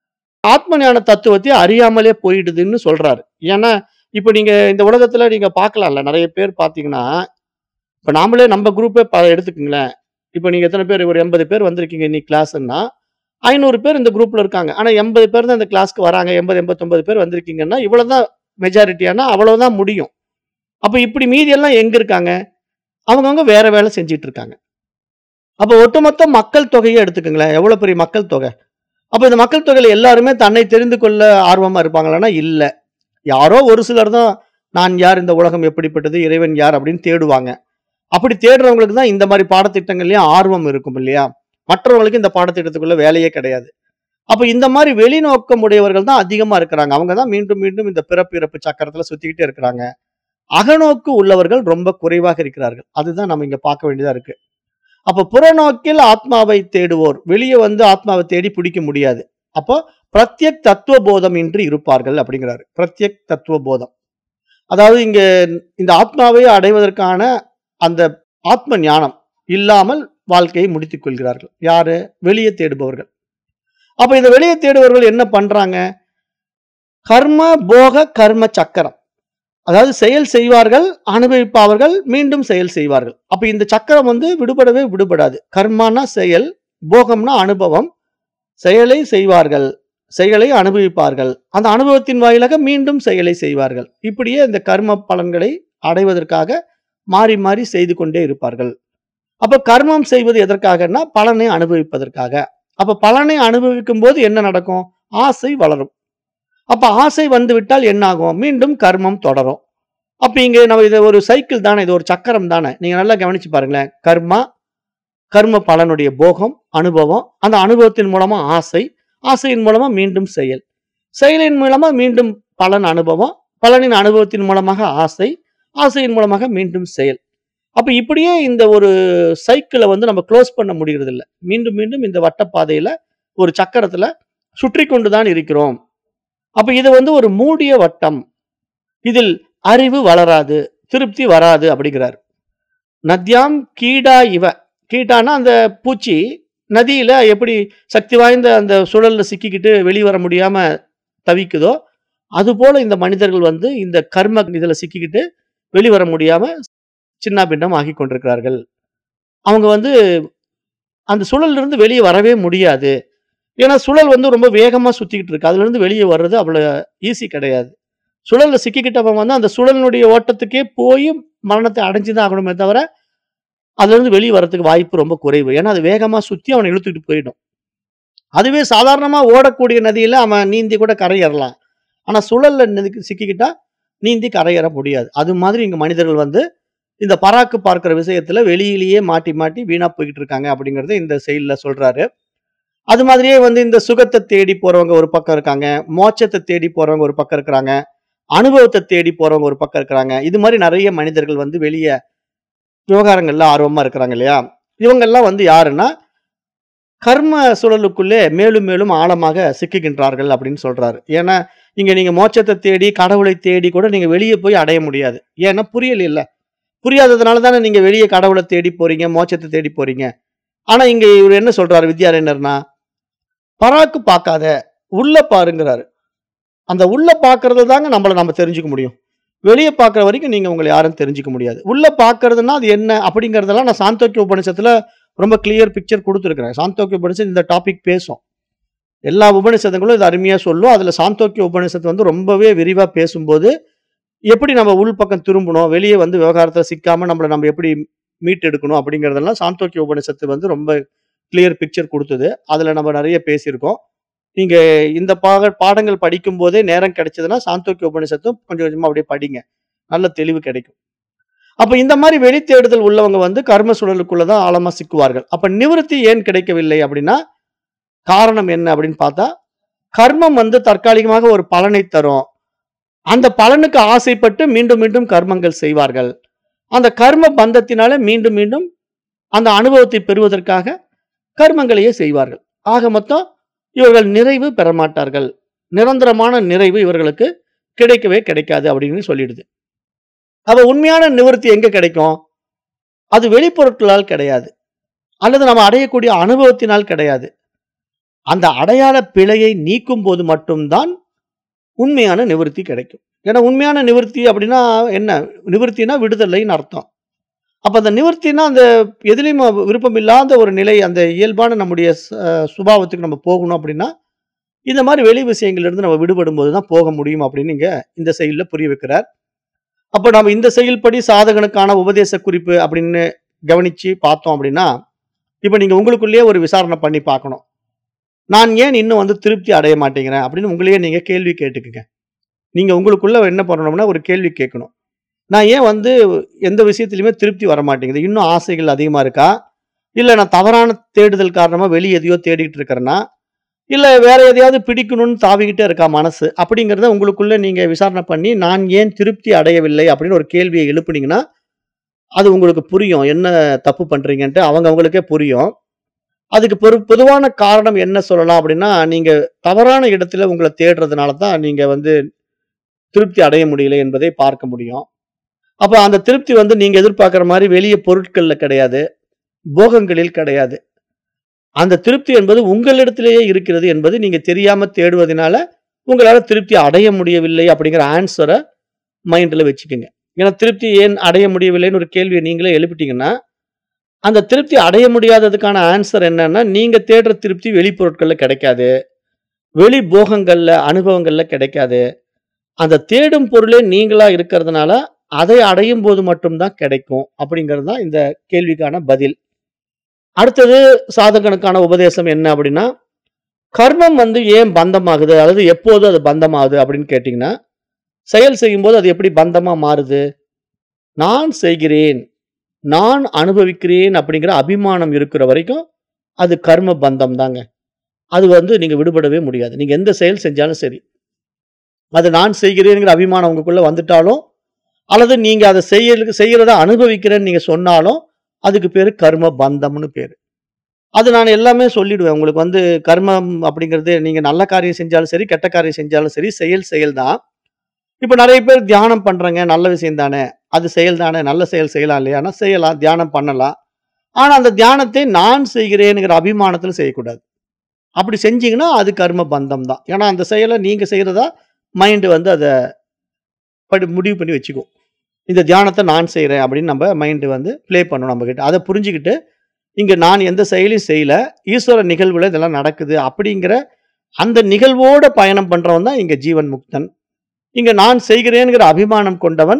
ஆத்ம ஞான தத்துவத்தை அறியாமலே போயிடுதுன்னு சொல்றாரு ஏன்னா இப்ப நீங்க இந்த உலகத்துல நீங்க பார்க்கலாம்ல நிறைய பேர் பாத்தீங்கன்னா இப்ப நாமளே நம்ம குரூப்பே எடுத்துக்கோங்களேன் இப்ப நீங்க எத்தனை பேர் ஒரு எண்பது பேர் வந்திருக்கீங்க இன்னைக்கு கிளாஸ்ன்னா ஐநூறு பேர் இந்த குரூப்ல இருக்காங்க ஆனா எண்பது பேர் தான் இந்த கிளாஸ்க்கு வராங்க எண்பது எண்பத்தொன்பது பேர் வந்திருக்கீங்கன்னா இவ்வளவுதான் மெஜாரிட்டியானா அவ்வளவுதான் முடியும் அப்ப இப்படி மீதி எல்லாம் எங்க இருக்காங்க அவங்கவங்க வேற வேலை செஞ்சிட்டு இருக்காங்க அப்ப ஒட்டுமொத்த மக்கள் தொகையை எடுத்துக்கோங்களேன் எவ்வளவு பெரிய மக்கள் தொகை அப்ப இந்த மக்கள் தொகையில எல்லாருமே தன்னை தெரிந்து கொள்ள ஆர்வமா இருப்பாங்களான்னா இல்ல யாரோ ஒரு சிலர் தான் நான் யார் இந்த உலகம் எப்படிப்பட்டது இறைவன் யார் அப்படின்னு தேடுவாங்க அப்படி தேடுறவங்களுக்கு தான் இந்த மாதிரி பாடத்திட்டங்கள்லயும் ஆர்வம் இருக்கும் இல்லையா மற்றவங்களுக்கு இந்த பாடத்திட்டத்துக்குள்ள வேலையே கிடையாது அப்ப இந்த மாதிரி வெளிநோக்கம் உடையவர்கள் தான் அதிகமா இருக்கிறாங்க அவங்க தான் மீண்டும் மீண்டும் இந்த பிறப்பு இறப்பு சக்கரத்துல சுத்திக்கிட்டே இருக்கிறாங்க அகநோக்கு உள்ளவர்கள் ரொம்ப குறைவாக இருக்கிறார்கள் அதுதான் நம்ம இங்க பார்க்க வேண்டியதா இருக்கு அப்ப புறநோக்கில் ஆத்மாவை தேடுவோர் வெளியே வந்து ஆத்மாவை தேடி பிடிக்க முடியாது அப்போ பிரத்யக் தத்துவ போதம் இன்றி இருப்பார்கள் அப்படிங்கிறாரு பிரத்யக் தத்துவ போதம் அதாவது இங்க இந்த ஆத்மாவை அடைவதற்கான அந்த ஆத்ம ஞானம் இல்லாமல் வாழ்க்கையை முடித்துக் கொள்கிறார்கள் யாரு வெளியே தேடுபவர்கள் அப்ப இந்த வெளியே தேடுபவர்கள் என்ன பண்றாங்க கர்ம போக கர்ம சக்கரம் அதாவது செயல் செய்வார்கள் அனுபவிப்பார்கள் மீண்டும் செயல் செய்வார்கள் அப்ப இந்த சக்கரம் வந்து விடுபடவே விடுபடாது கர்மானா செயல் போகம்னா அனுபவம் செயலை செய்வார்கள் செயலை அனுபவிப்பார்கள் அந்த அனுபவத்தின் வாயிலாக மீண்டும் செயலை செய்வார்கள் இப்படியே இந்த கர்ம பலன்களை அடைவதற்காக மாறி மாறி செய்து கொண்டே இருப்பார்கள் அப்ப கர்மம் செய்வது எதற்காகன்னா பலனை அனுபவிப்பதற்காக அப்ப பலனை அனுபவிக்கும் போது என்ன நடக்கும் ஆசை வளரும் அப்ப ஆசை வந்து விட்டால் என்ன ஆகும் மீண்டும் கர்மம் தொடரும் அப்ப இங்க நம்ம இது ஒரு சைக்கிள் தானே இது ஒரு சக்கரம் தானே நீங்க நல்லா கவனிச்சு பாருங்களேன் கர்மா கர்ம பலனுடைய போகம் அனுபவம் அந்த அனுபவத்தின் மூலமா ஆசை ஆசையின் மூலமா மீண்டும் செயல் செயலின் மூலமா மீண்டும் பலன் அனுபவம் பலனின் அனுபவத்தின் மூலமாக ஆசை ஆசையின் மூலமாக மீண்டும் செயல் அப்ப இப்படியே இந்த ஒரு சைக்கிளை வந்து நம்ம க்ளோஸ் பண்ண முடிகிறது இல்ல மீண்டும் மீண்டும் இந்த வட்டப்பாதையில ஒரு சக்கரத்துல சுற்றி கொண்டுதான் இருக்கிறோம் அப்ப இது வந்து ஒரு மூடிய வட்டம் இதில் அறிவு வளராது திருப்தி வராது அப்படிங்கிறார் நத்யாம் கீடா இவ கீட்டானா அந்த பூச்சி நதியில எப்படி சக்தி வாய்ந்த அந்த சுழல்ல சிக்கிக்கிட்டு வெளியே வர முடியாம தவிக்குதோ அது போல இந்த மனிதர்கள் வந்து இந்த கர்ம இதுல சிக்கிக்கிட்டு வெளிவர முடியாம சின்ன பின்னம் ஆகி கொண்டிருக்கிறார்கள் அவங்க வந்து அந்த சுழல்ல இருந்து வெளியே வரவே முடியாது ஏன்னா சுழல் வந்து ரொம்ப வேகமா சுத்திக்கிட்டு இருக்கு அதுல இருந்து வெளியே வர்றது அவ்வளவு ஈஸி கிடையாது சுழல்ல சிக்கிக்கிட்டவன் வந்து அந்த சுழலினுடைய ஓட்டத்துக்கே போய் மரணத்தை அடைஞ்சுதான் ஆகணுமே தவிர அதுல இருந்து வெளியே வர்றதுக்கு வாய்ப்பு ரொம்ப குறைவு ஏன்னா அது வேகமா சுத்தி அவனை இழுத்துக்கிட்டு போயிடும் அதுவே சாதாரணமா ஓடக்கூடிய நதியில அவன் நீந்தி கூட கரையேறலாம் ஆனா சுழல்ல நதிக்கு சிக்கிக்கிட்டா நீந்தி கரையேற முடியாது அது மாதிரி இங்க மனிதர்கள் வந்து இந்த பராக்கு பார்க்கிற விஷயத்துல வெளியிலேயே மாட்டி மாட்டி வீணா போய்கிட்டு இருக்காங்க அப்படிங்கறத இந்த செயல்ல சொல்றாரு அது மாதிரியே வந்து இந்த சுகத்தை தேடி போறவங்க ஒரு பக்கம் இருக்காங்க மோட்சத்தை தேடி போறவங்க ஒரு பக்கம் இருக்கிறாங்க அனுபவத்தை தேடி போறவங்க ஒரு பக்கம் இருக்கிறாங்க இது மாதிரி நிறைய மனிதர்கள் வந்து வெளியே விவகாரங்கள்ல ஆர்வமா இருக்கிறாங்க இல்லையா இவங்க எல்லாம் வந்து யாருன்னா கர்ம சுழலுக்குள்ளே மேலும் மேலும் ஆழமாக சிக்குகின்றார்கள் அப்படின்னு சொல்றாரு ஏன்னா இங்க நீங்க மோட்சத்தை தேடி கடவுளை தேடி கூட நீங்க வெளியே போய் அடைய முடியாது ஏன்னா புரியல இல்ல புரியாததுனால தானே நீங்க வெளியே கடவுளை தேடி போறீங்க மோட்சத்தை தேடி போறீங்க ஆனா இங்க இவர் என்ன சொல்றாரு வித்யாரண்யர்னா பராக்கு பார்க்காத உள்ள பாருங்கிறாரு அந்த உள்ள பார்க்கறது தாங்க நம்மள நம்ம தெரிஞ்சுக்க முடியும். வெளிய பார்க்குற வரைக்கும் நீங்க உங்கள யாரும் தெரிஞ்சுக்க முடியாது. உள்ள பார்க்கறதுன்னா அது என்ன அப்படிங்கிறதெல்லாம் நான் சாந்தோக்கிய உபநிஷத்துல ரொம்ப கிளியர் பிக்சர் குடுத்துருக்கிறேன். சாந்தோக்கிய உபநிஷத் இந்த டாபிக் பேசும். எல்லா உபநிஷதங்களும் இது அருமையா சொல்லும். அதுல சாந்தோக்கிய உபநிஷத் வந்து ரொம்பவே விரிவா பேசும்போது, எப்படி நம்ம உள் பக்கம் திரும்பணும், வெளிய வந்து விவகாரத்துல சிக்காம நம்மள நம்ம எப்படி மீட்டெடுக்கணும் அப்படிங்கிறதெல்லாம் சாந்தோக்கிய உபநிஷத்து வந்து ரொம்ப கிளியர் பிக்சர் குடுத்தது. அதுல நம்ம நெறைய பேசியிருக்கோம். நீங்க இந்த பாக பாடங்கள் படிக்கும்போதே நேரம் கிடைச்சதுன்னா, சாந்தோக்கிய உபநிஷத்தும் கொஞ்சம் கொஞ்சமா அப்படியே படிங்க. நல்ல தெளிவு கிடைக்கும். அப்ப இந்த மாரி வெளித்தேடுதல் உள்ளவங்க வந்து கர்ம சுழலுக்குள்ள தான் ஆழமா சிக்குவார்கள். அப்ப நிவிருத்தி ஏன் கிடைக்கவில்லை அப்படின்னா, காரணம் என்ன அப்படின்னு பார்த்தா, கர்மம் வந்து தற்காலிகமாக ஒரு பலனை தரும். அந்த பலனுக்கு ஆசைப்பட்டு மீண்டும் மீண்டும் கர்மங்கள் செய்வார்கள். அந்த கர்ம பந்தத்தினால மீண்டும் மீண்டும் அந்த அனுபவத்தை பெறுவதற்காக கர்மங்களையே செய்வார்கள். ஆக மொத்தம் இவர்கள் நிறைவு பெறமாட்டார்கள். நிரந்தரமான நிறைவு இவர்களுக்கு கிடைக்கவே கிடைக்காது அப்படின்னு சொல்லிடுது. அப்ப உண்மையான நிவிருத்தி எங்க கிடைக்கும்? அது வெளிப்பொருட்களால் கிடையாது. அல்லது நம்ம அடையக்கூடிய அனுபவத்தினால் கிடையாது. அந்த அடையாள பிழையை நீக்கும்போது மட்டும் தான் உண்மையான நிவிருத்தி கிடைக்கும். ஏன்னா உண்மையான நிவிருத்தி அப்படின்னா என்ன? நிவிருத்தினா விடுதலைன்னு அர்த்தம். அப்ப அந்த நிவிருத்தினா அந்த எதிலயும் விருப்பம் இல்லாத ஒரு நிலை, அந்த இயல்பான நம்முடைய ச சுபாவத்துக்கு நம்ம போகணும் அப்படின்னா, இந்த மாரி வெளி விஷயங்கள்ல நம்ம விடுபடும்போது தான் போக முடியும் அப்படின்னு இங்க இந்த செயல்ல புரிய வைக்கிறார். அப்ப நாம இந்த செயல்படி சாதகனுக்கான உபதேச குறிப்பு அப்படின்னு கவனிச்சு பார்த்தோம் அப்படின்னா, இப்ப நீங்க உங்களுக்குள்ளேயே ஒரு விசாரணை பண்ணி பார்க்கணும். நான் ஏன் இன்னும் வந்து திருப்தி அடைய மாட்டேங்கிறேன் அப்படின்னு உங்களையே நீங்க கேள்வி கேட்டுக்கங்க. நீங்க உங்களுக்குள்ள என்ன பண்ணணும்னா ஒரு கேள்வி கேட்கணும். நான் ஏன் வந்து எந்த விஷயத்திலயுமே திருப்தி வரமாட்டேங்குது? இன்னும் ஆசைகள் அதிகமா இருக்கா? இல்ல நான் தவறான தேடுதல் காரணமா வெளிய எதையோ தேடிட்டு இருக்கிறேனா? இல்ல வேற எதையாவது பிடிக்கணும்னு தாவிக்கிட்டே இருக்கா மனசு? அப்படிங்கிறத உங்களுக்குள்ள நீங்க விசாரணை பண்ணி, நான் ஏன் திருப்தி அடையவில்லை அப்படின்னு ஒரு கேள்விய எழுப்புனீங்கன்னா, அது உங்களுக்கு புரியும். என்ன தப்பு பண்றீங்கன்ட்டு அவங்க அவங்களுக்கே புரியும். அதுக்கு பொரு பொதுவான காரணம் என்ன சொல்லலாம் அப்படின்னா, நீங்க தவறான இடத்துல உங்கள தேடுறதுனால தான் நீங்க வந்து திருப்தி அடைய முடியல என்பதை பார்க்க முடியும். அப்ப அந்த திருப்தி வந்து நீங்க எதிர்பார்க்கிற மாரி வெளிய பொருட்கள்ல கிடையாது. போகங்களில் கிடையாது. அந்த திருப்தி என்பது உங்களிடத்திலேயே இருக்கிறது என்பது நீங்க தெரியாம தேடுவதனால, உங்களால திருப்தி அடைய முடியவில்லை அப்படிங்கிற ஆன்ஸர மைண்ட்ல வச்சுக்கங்க. ஏன்னா திருப்தி ஏன் அடைய முடியவில்லைன்னு ஒரு கேள்விய நீங்களே எழுப்பிட்டீங்கன்னா, அந்த திருப்தி அடைய முடியாததுக்கான ஆன்ஸர் என்னன்னா, நீங்க தேடுற திருப்தி வெளிப்பொருட்கள்ல கிடைக்காது. வெளி போகங்கள்ல, அனுபவங்கள்ல கிடைக்காது. அந்த தேடும் பொருளே நீங்களா இருக்கிறதுனால, அதை அடையும்போது மட்டும் தான் கிடைக்கும். அப்படிங்கிறது தான் இந்த கேள்விக்கான பதில். அடுத்தது சாதகனுக்கான உபதேசம் என்ன அப்படின்னா, கர்மம் வந்து ஏன் பந்தமாகுது? அல்லது எப்போது அது பந்தமாகுது அப்படின்னு கேட்டீங்கன்னா, செயல் செய்யும்போது அது எப்படி பந்தமா மாறுது? நான் செய்கிறேன், நான் அனுபவிக்கிறேன் அப்படிங்கிற அபிமானம் இருக்கிற வரைக்கும், அது கர்ம பந்தம் தாங்க. அது வந்து நீங்க விடுபடவே முடியாது. நீங்க எந்த செயல் செஞ்சாலும் சரி. அது நான் செய்கிறேன்ங்கிற அபிமானம் உங்களுக்குள்ள வந்துட்டாலும், அல்லது நீங்க அத செய்யலுக்கு செய்யறத அனுபவிக்கிறேன்னு நீங்க சொன்னாலும், அதுக்கு பேரு கர்ம பந்தம்னு பேரு. அது நான் எல்லாமே சொல்லிடுவேன். உங்களுக்கு வந்து கர்மம் அப்படிங்கிறது நீங்க நல்ல காரியம் செஞ்சாலும் சரி, கெட்ட காரியம் செஞ்சாலும் சரி, செயல் செயல் தான். இப்ப நெறைய பேர் தியானம் பண்றாங்க. நல்ல விஷயம் தானே! அது செயல் தானே! நல்ல செயல் செய்யலாம் இல்லையான்னா, செய்யலாம். தியானம் பண்ணலாம். ஆனா அந்த தியானத்தை நான் செய்கிறேன்ங்கிற அபிமானத்துல செய்யக்கூடாது. அப்படி செஞ்சீங்கன்னா, அது கர்ம பந்தம் தான். ஏன்னா அந்த செயல நீங்க செய்றதா மைண்ட் வந்து அத படி முடிவு பண்ணி வச்சுக்கும். இந்த தியானத்த நான் செய்றேன் அப்படின்னு நம்ம மைண்ட் வந்து ப்ளே பண்ணும் நம்மகிட்ட. அத புரிஞ்சுகிட்டு, இங்க நான் எந்த செயலையும் செய்யல. ஈஸ்வர நிகழ்வுல இதெல்லாம் நடக்குது அப்படிங்கிற அந்த நிகழ்வோட பயணம் பண்றவன் தான் இங்க ஜீவன் முக்தன். இங்க நான் செய்கிறேன்ங்கிற அபிமானம் கொண்டவன்,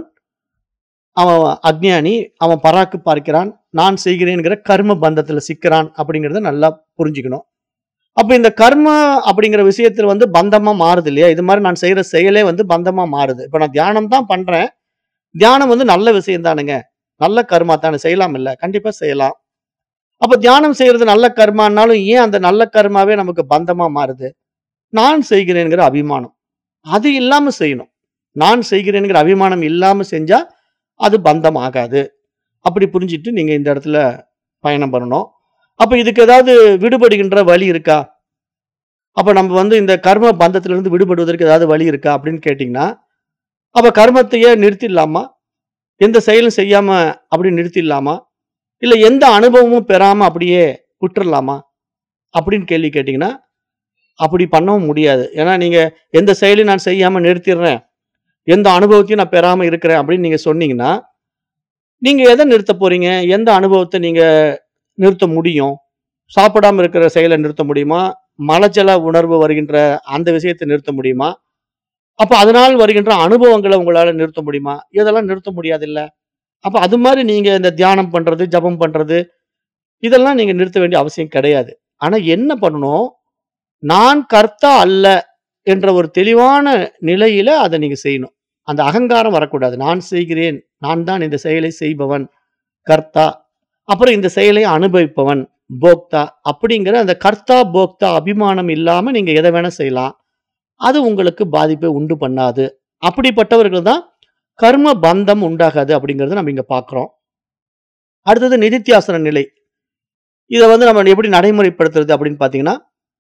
அவன் அஞ்ஞானி. அவன் பராக்கு பார்க்கிறான். நான் செய்கிறேன்ங்கிற கர்ம பந்தத்துல சிக்குறான் அப்படிங்கிறத நல்லா புரிஞ்சுக்கணும். அப்ப இந்த கர்ம அப்படிங்கிற விஷயத்துல வந்து பந்தமா மாறுது இல்லையா? இது மாரி நான் செய்ற செயலே வந்து பந்தமா மாறுது. இப்ப நான் தியானம் தான் பண்றேன். தியானம் வந்து நல்ல விஷயம் தானுங்க. நல்ல கர்மா தானே! செய்யலாம்ல்ல? கண்டிப்பா செய்யலாம். அப்ப தியானம் செய்றது நல்ல கர்மான்னாலும், ஏன் அந்த நல்ல கர்மாவே நமக்கு பந்தமா மாறுது? நான் செய்கிறேன்ங்கிற அபிமானம். அது இல்லாம செய்யணும். நான் செய்கிறேன்ங்கிற அபிமானம் இல்லாம செஞ்சா, அது பந்தம் ஆகாது. அப்படி புரிஞ்சுட்டு நீங்க இந்த இடத்துல பயணம் பண்ணணும். அப்ப இதுக்கு ஏதாவது விடுபடுகின்ற வழி இருக்கா? அப்ப நம்ம வந்து இந்த கர்ம பந்தத்திலிருந்து விடுபடுவதற்கு ஏதாவது வழி இருக்கா? அப்படின்னு கேட்டீங்கன்னா, அப்ப கர்மத்தையே நிறுத்திடலாமா? எந்த செயலும் செய்யாம அப்படியே நிறுத்திடலாமா? இல்ல எந்த அனுபவமும் பெறாம அப்படியே விட்டுறலாமா? அப்படின்னு கேள்வி கேட்டீங்கன்னா, அப்படி பண்ணவும் முடியாது. ஏன்னா, நீங்க எந்த செயலையும் நான் செய்யாம நிறுத்திடுறேன். எந்த அனுபவத்தையும் நான் பெறாம இருக்கிறேன் அப்படின்னு நீங்க சொன்னீங்கன்னா, நீங்க எத நிறுத்தப் போறீங்க? எந்த அனுபவத்த நீங்க நிறுத்த முடியும்? சாப்பிடாம இருக்கிற செயல நிறுத்த முடியுமா? மலஜல உணர்வு வருகின்ற அந்த விஷயத்த நிறுத்த முடியுமா? அப்ப அதனால் வருகின்ற அனுபவங்கள உங்களால நிறுத்த முடியுமா? இதெல்லாம் நிறுத்த முடியாதுல்ல. அப்ப அது மாரி நீங்க இந்த தியானம் பண்றது, ஜெபம் பண்றது, இதெல்லாம் நீங்க நிறுத்த வேண்டிய அவசியம் கிடையாது. ஆனா என்ன பண்ணணும்? நான் கர்த்தா அல்ல என்ற ஒரு தெளிவான நிலையில அத நீங்க செய்யணும். அந்த அகங்காரம் வரக்கூடாது. நான் செய்கிறேன். நான் தான் இந்த செயலை செய்பவன். கர்த்தா. அப்புறம் இந்த செயலை அனுபவிப்பவன். போக்தா. அப்படிங்கிற அந்த கர்த்தா, போக்தா அபிமானம் இல்லாம நீங்க எத வேணா செய்யலாம். அது உங்களுக்கு பாதிப்பை உண்டு பண்ணாது. அப்படிப்பட்டவர்கள் தான் கர்ம பந்தம் உண்டாகாது அப்படிங்கிறத நம்ம இங்க பார்க்கிறோம். அடுத்தது நிதித்தியாசன நிலை. இத வந்து நம்ம எப்படி நடைமுறைப்படுத்துறது அப்படின்னு பார்த்தீங்கன்னா,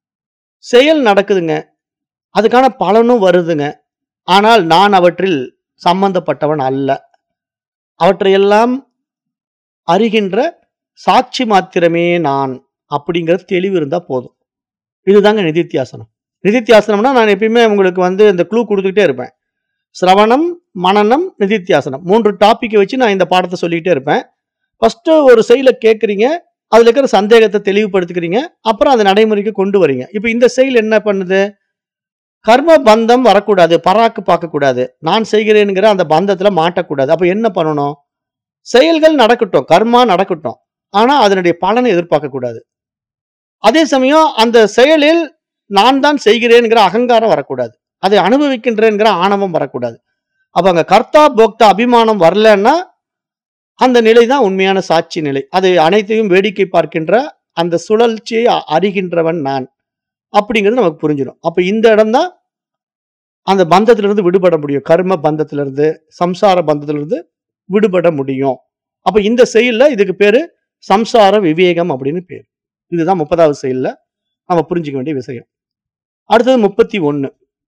செயல் நடக்குதுங்க. அதுக்கான பலனும் வருதுங்க. ஆனால் நான் அவற்றில் சம்பந்தப்பட்டவன் அல்ல. அவற்றையெல்லாம் அறிகின்ற சாட்சி மாத்திரமே நான் அப்படிங்கிற தெளிவு இருந்தா போதும். இதுதாங்க நிதித்தியாசனம். நிதித்தியாசனம்னா நான் எப்பயுமே உங்களுக்கு வந்து இந்த க்ளூ குடுத்துக்கிட்டே இருப்பேன். சிரவணம், மனனம், நிதித்தியாசனம். 3 டாபிக்க வச்சு நான் இந்த பாடத்த சொல்லிக்கிட்டே இருப்பேன். ஃபர்ஸ்ட்டு ஒரு செயல கேட்கிறீங்க. அதுல இருக்கிற சந்தேகத்த தெளிவுபடுத்திக்கிறீங்க. அப்புறம் அத நடைமுறைக்கு கொண்டு வரீங்க. இப்ப இந்த செயல் என்ன பண்ணுது? கர்ம பந்தம் வரக்கூடாது. பராக்கு பார்க்கக்கூடாது. நான் செய்கிறேன்ங்கிற அந்த பந்தத்துல மாட்டக்கூடாது. அப்ப என்ன பண்ணணும்? செயல்கள் நடக்கட்டும். கர்மா நடக்கட்டும். ஆனா அதனுடைய பலனை எதிர்பார்க்கக் கூடாது. அதே சமயம் அந்த செயலில் நான் தான் செய்கிறேன்ங்கிற அகங்காரம் வரக்கூடாது. அதை அனுபவிக்கின்றேன்ங்கிற ஆணவம் வரக்கூடாது. அப்ப அங்க கர்த்தா, போக்தா அபிமானம் வரலன்னா, அந்த நிலை தான் உண்மையான சாட்சி நிலை. அது அனைத்தையும் வேடிக்கை பார்க்கின்ற அந்த சுழற்சியை அ அறிகின்றவன் நான். அப்படிங்கிறது நமக்கு புரிஞ்சிடும். அப்ப இந்த இடம் தான் அந்த பந்தத்திலிருந்து விடுபட முடியும். கர்ம பந்தத்திலிருந்து, சம்சார பந்தத்திலிருந்து விடுபட முடியும். அப்ப இந்த செயல்ல இதுக்கு பேரு சம்சார விவேகம் அப்படின்னு பேரு. இதுதான் 30வது செயல்ல நம்ம புரிஞ்சுக்க வேண்டிய விஷயம். அடுத்தது 31.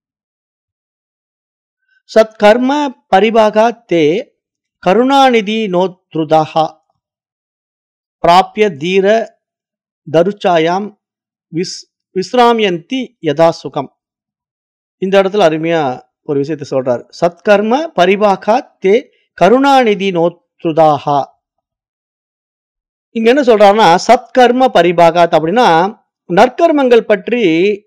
சத்கர்ம பரிபாகா தே கருணாநிதி நோத்ருதஹ பிராப்ய தீர தருச்சாயாம் விஸ் விஸ்ராம்யந்தி யதா சுகம். இந்த இடத்துல அருமையா ஒரு விஷயத்த சொல்றாரு. சத்கர்ம பரிபாகா தே கருணாநிதி நோத்ருதாஹா. இங்க என்ன சொல்றாருன்னா, சத்கர்ம பரிபாகாத் அப்படின்னா, நற்கர்மங்கள் பற்றி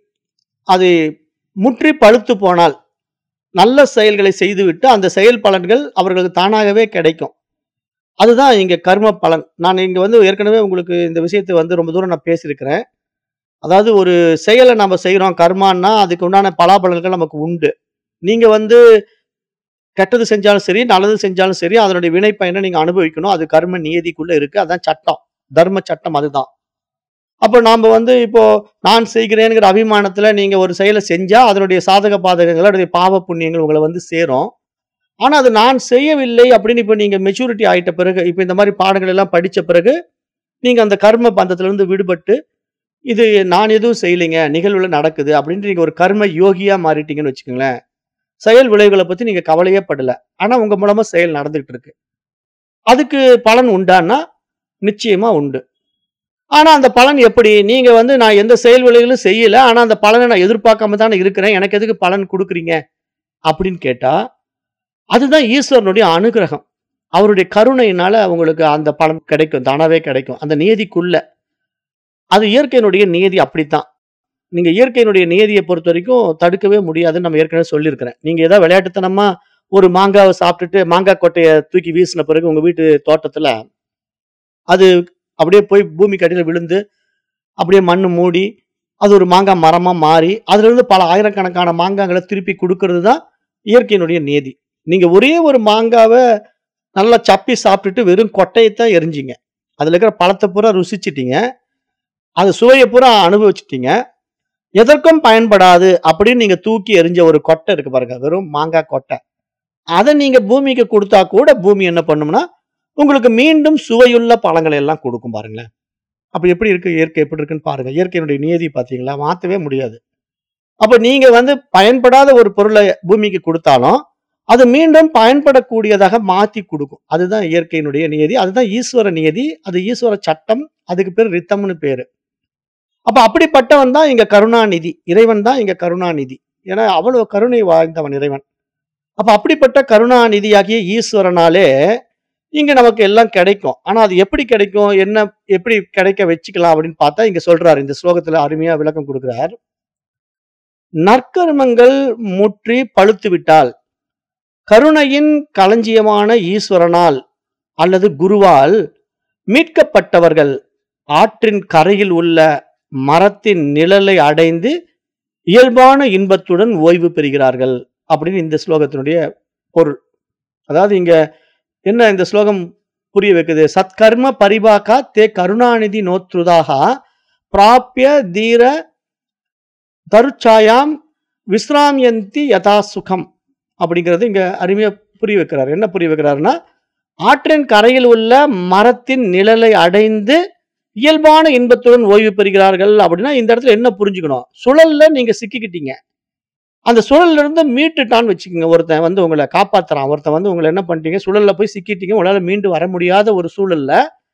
அது முற்றி பழுத்து போனால், நல்ல செயல்களை செய்துவிட்டு அந்த செயல் பலன்கள் அவர்களுக்கு தானாகவே கிடைக்கும். அதுதான் இங்க கர்ம பலன். நான் இங்க வந்து ஏற்கனவே உங்களுக்கு இந்த விஷயத்த வந்து ரொம்ப தூரம் நான் பேசியிருக்கிறேன். அதாவது ஒரு செயல நம்ம செய்றோம் கர்மான்னா, அதுக்கு உண்டான பலாபலன்கள் நமக்கு உண்டு. நீங்க வந்து கெட்டது செஞ்சாலும் சரி, நல்லது செஞ்சாலும் சரி, அதனுடைய வினை பயன நீங்க அனுபவிக்கணும். அது கர்ம நியதிக்குள்ள இருக்கு. அதான் சட்டம். தர்ம சட்டம் அதுதான். அப்ப நாம வந்து இப்போ நான் செய்கிறேன்ங்கிற அபிமானத்துல நீங்க ஒரு செயல செஞ்சா, அதனுடைய சாதக பாதகங்கள், அதனுடைய பாவ புண்ணியங்கள் உங்கள வந்து சேரும். ஆனா அது நான் செய்யவில்லை அப்படின்னு இப்ப நீங்க மெச்சூரிட்டி ஆயிட்ட பிறகு, இப்ப இந்த மாரி பாடங்கள் எல்லாம் படிச்ச பிறகு, நீங்க அந்த கர்ம பந்தத்திலிருந்து விடுபட்டு, இது நான் எதுவும் செய்யலைங்க. நிகழ்வுல நடக்குது அப்படின்ட்டு நீங்க ஒரு கர்ம யோகியா மாறிட்டீங்கன்னு வச்சுக்கங்களேன். செயல் விளைவுகள பத்தி நீங்க கவலையே படல. ஆனா உங்க மூலமா செயல் நடந்துகிட்டு இருக்கு. அதுக்கு பலன் உண்டான்னா, நிச்சயமா உண்டு. ஆனா அந்த பலன் எப்படி? நீங்க வந்து நான் எந்த செயல் விளைவுகளும் செய்யல. ஆனா அந்த பலன நான் எதிர்பார்க்காம தானே இருக்கிறேன். எனக்கு எதுக்கு பலன் குடுக்குறீங்க? அப்படின்னு கேட்டா, அதுதான் ஈஸ்வரனுடைய அனுக்கிரகம். அவருடைய கருணையினால உங்களுக்கு அந்த பலன் கிடைக்கும். தானாவே கிடைக்கும். அந்த நியதிக்குள்ள. அது இயற்கையினுடைய நியதி அப்படித்தான். நீங்க இயற்கையினுடைய நியதிய பொறுத்தவரைக்கும் தடுக்கவே முடியாதுன்னு நம்ம ஏற்கனவே சொல்லியிருக்கிறேன். நீங்க ஏதாவது விளையாட்டுத்தனமா ஒரு மாங்காவ சாப்பிட்டுட்டு, மாங்கா கொட்டைய தூக்கி வீசின பிறகு உங்க வீட்டு தோட்டத்துல, அது அப்படியே போய் பூமிக்கு அடியில விழுந்து, அப்படியே மண்ணு மூடி, அது ஒரு மாங்கா மரமா மாறி, அதிலிருந்து பல ஆயிரக்கணக்கான மாங்காங்கள திருப்பி குடுக்கிறது தான் இயற்கையினுடைய நியதி. நீங்க ஒரே ஒரு மாங்காவ நல்லா சப்பி சாப்பிட்டுட்டு வெறும் கொட்டைய தான் எறிஞ்சீங்க. அதுல இருக்கிற பழத்த பூரா ருசிச்சுட்டீங்க. அது சுவைய பூரா அனுபவிச்சுட்டீங்க. எதற்கும் பயன்படாது அப்படின்னு நீங்க தூக்கி எறிஞ்ச ஒரு கொட்டை இருக்கு பாருங்க. வெறும் மாங்கா கொட்டை. அத நீங்க பூமிக்கு குடுத்தா கூட பூமி என்ன பண்ணும்னா, உங்களுக்கு மீண்டும் சுவையுள்ள பழங்களை எல்லாம் குடுக்கும் பாருங்களேன். அப்ப எப்படி இருக்கு இயற்கை எப்படி இருக்குன்னு பாருங்க. இயற்கையினுடைய நியதி பார்த்தீங்களா? மாத்தவே முடியாது. அப்ப நீங்க வந்து பயன்படாத ஒரு பொருள பூமிக்கு குடுத்தாலும், அது மீண்டும் பயன்படக்கூடியதாக மாத்தி குடுக்கும். அதுதான் இயற்கையினுடைய நியதி. அதுதான் ஈஸ்வர நியதி. அது ஈஸ்வர சட்டம். அதுக்கு பேரு ரித்தம்னு பேரு. அப்ப அப்படிப்பட்டவன் தான் இங்க கருணாநிதி இறைவன் தான் இங்க கருணாநிதி ஏன்னா அவ்வளவு கருணை வாய்ந்தவன் இறைவன் அப்ப அப்படிப்பட்ட கருணாநிதியாகிய ஈஸ்வரனாலே இங்க நமக்கு எல்லாம் கிடைக்கும் ஆனா அது எப்படி கிடைக்கும் என்ன எப்படி கிடைக்க வச்சுக்கலாம் அப்படின்னு பார்த்தா இங்க சொல்றாரு இந்த ஸ்லோகத்துல அருமையா விளக்கம் கொடுக்கிறார் நற்கர்மங்கள் முற்றி பழுத்து விட்டால் கருணையின் களஞ்சியமான ஈஸ்வரனால் அல்லது குருவால் மீட்கப்பட்டவர்கள் ஆற்றின் கரையில் உள்ள மரத்தின் நிழலை அடைந்து இயல்பான இன்பத்துடன் ஓய்வு பெறுகிறார்கள் அப்படின்னு இந்த ஸ்லோகத்தினுடைய பொருள் அதாவது இங்க என்ன இந்த ஸ்லோகம் புரிய வைக்குது சத்கர்ம பரிபாகா தே கருணாநிதி நோத்ருதாக பிராபிய தீர தருச்சாயாம் விஸ்ராமியந்தி யதா சுகம் அப்படிங்கிறது இங்க அருமையா புரிய வைக்கிறார் என்ன புரிய வைக்கிறாருன்னா ஆற்றின் கரையில் உள்ள மரத்தின் நிழலை அடைந்து இயல்பான இன்பத்துடன் ஓய்வு பெறுகிறார்கள் அப்படின்னா இந்த இடத்துல என்ன புரிஞ்சுக்கணும் சுழல்ல நீங்க சிக்கிக்கிட்டீங்க அந்த சுழல்ல இருந்து மீட்டுட்டான்னு வச்சுக்கோங்க ஒருத்தன் வந்து உங்களை காப்பாத்துறான் ஒருத்தன் வந்து உங்களை என்ன பண்ணிட்டீங்க சுழல்ல போய் சிக்கிட்டீங்க உங்களால மீண்டு வர முடியாத ஒரு சூழல்ல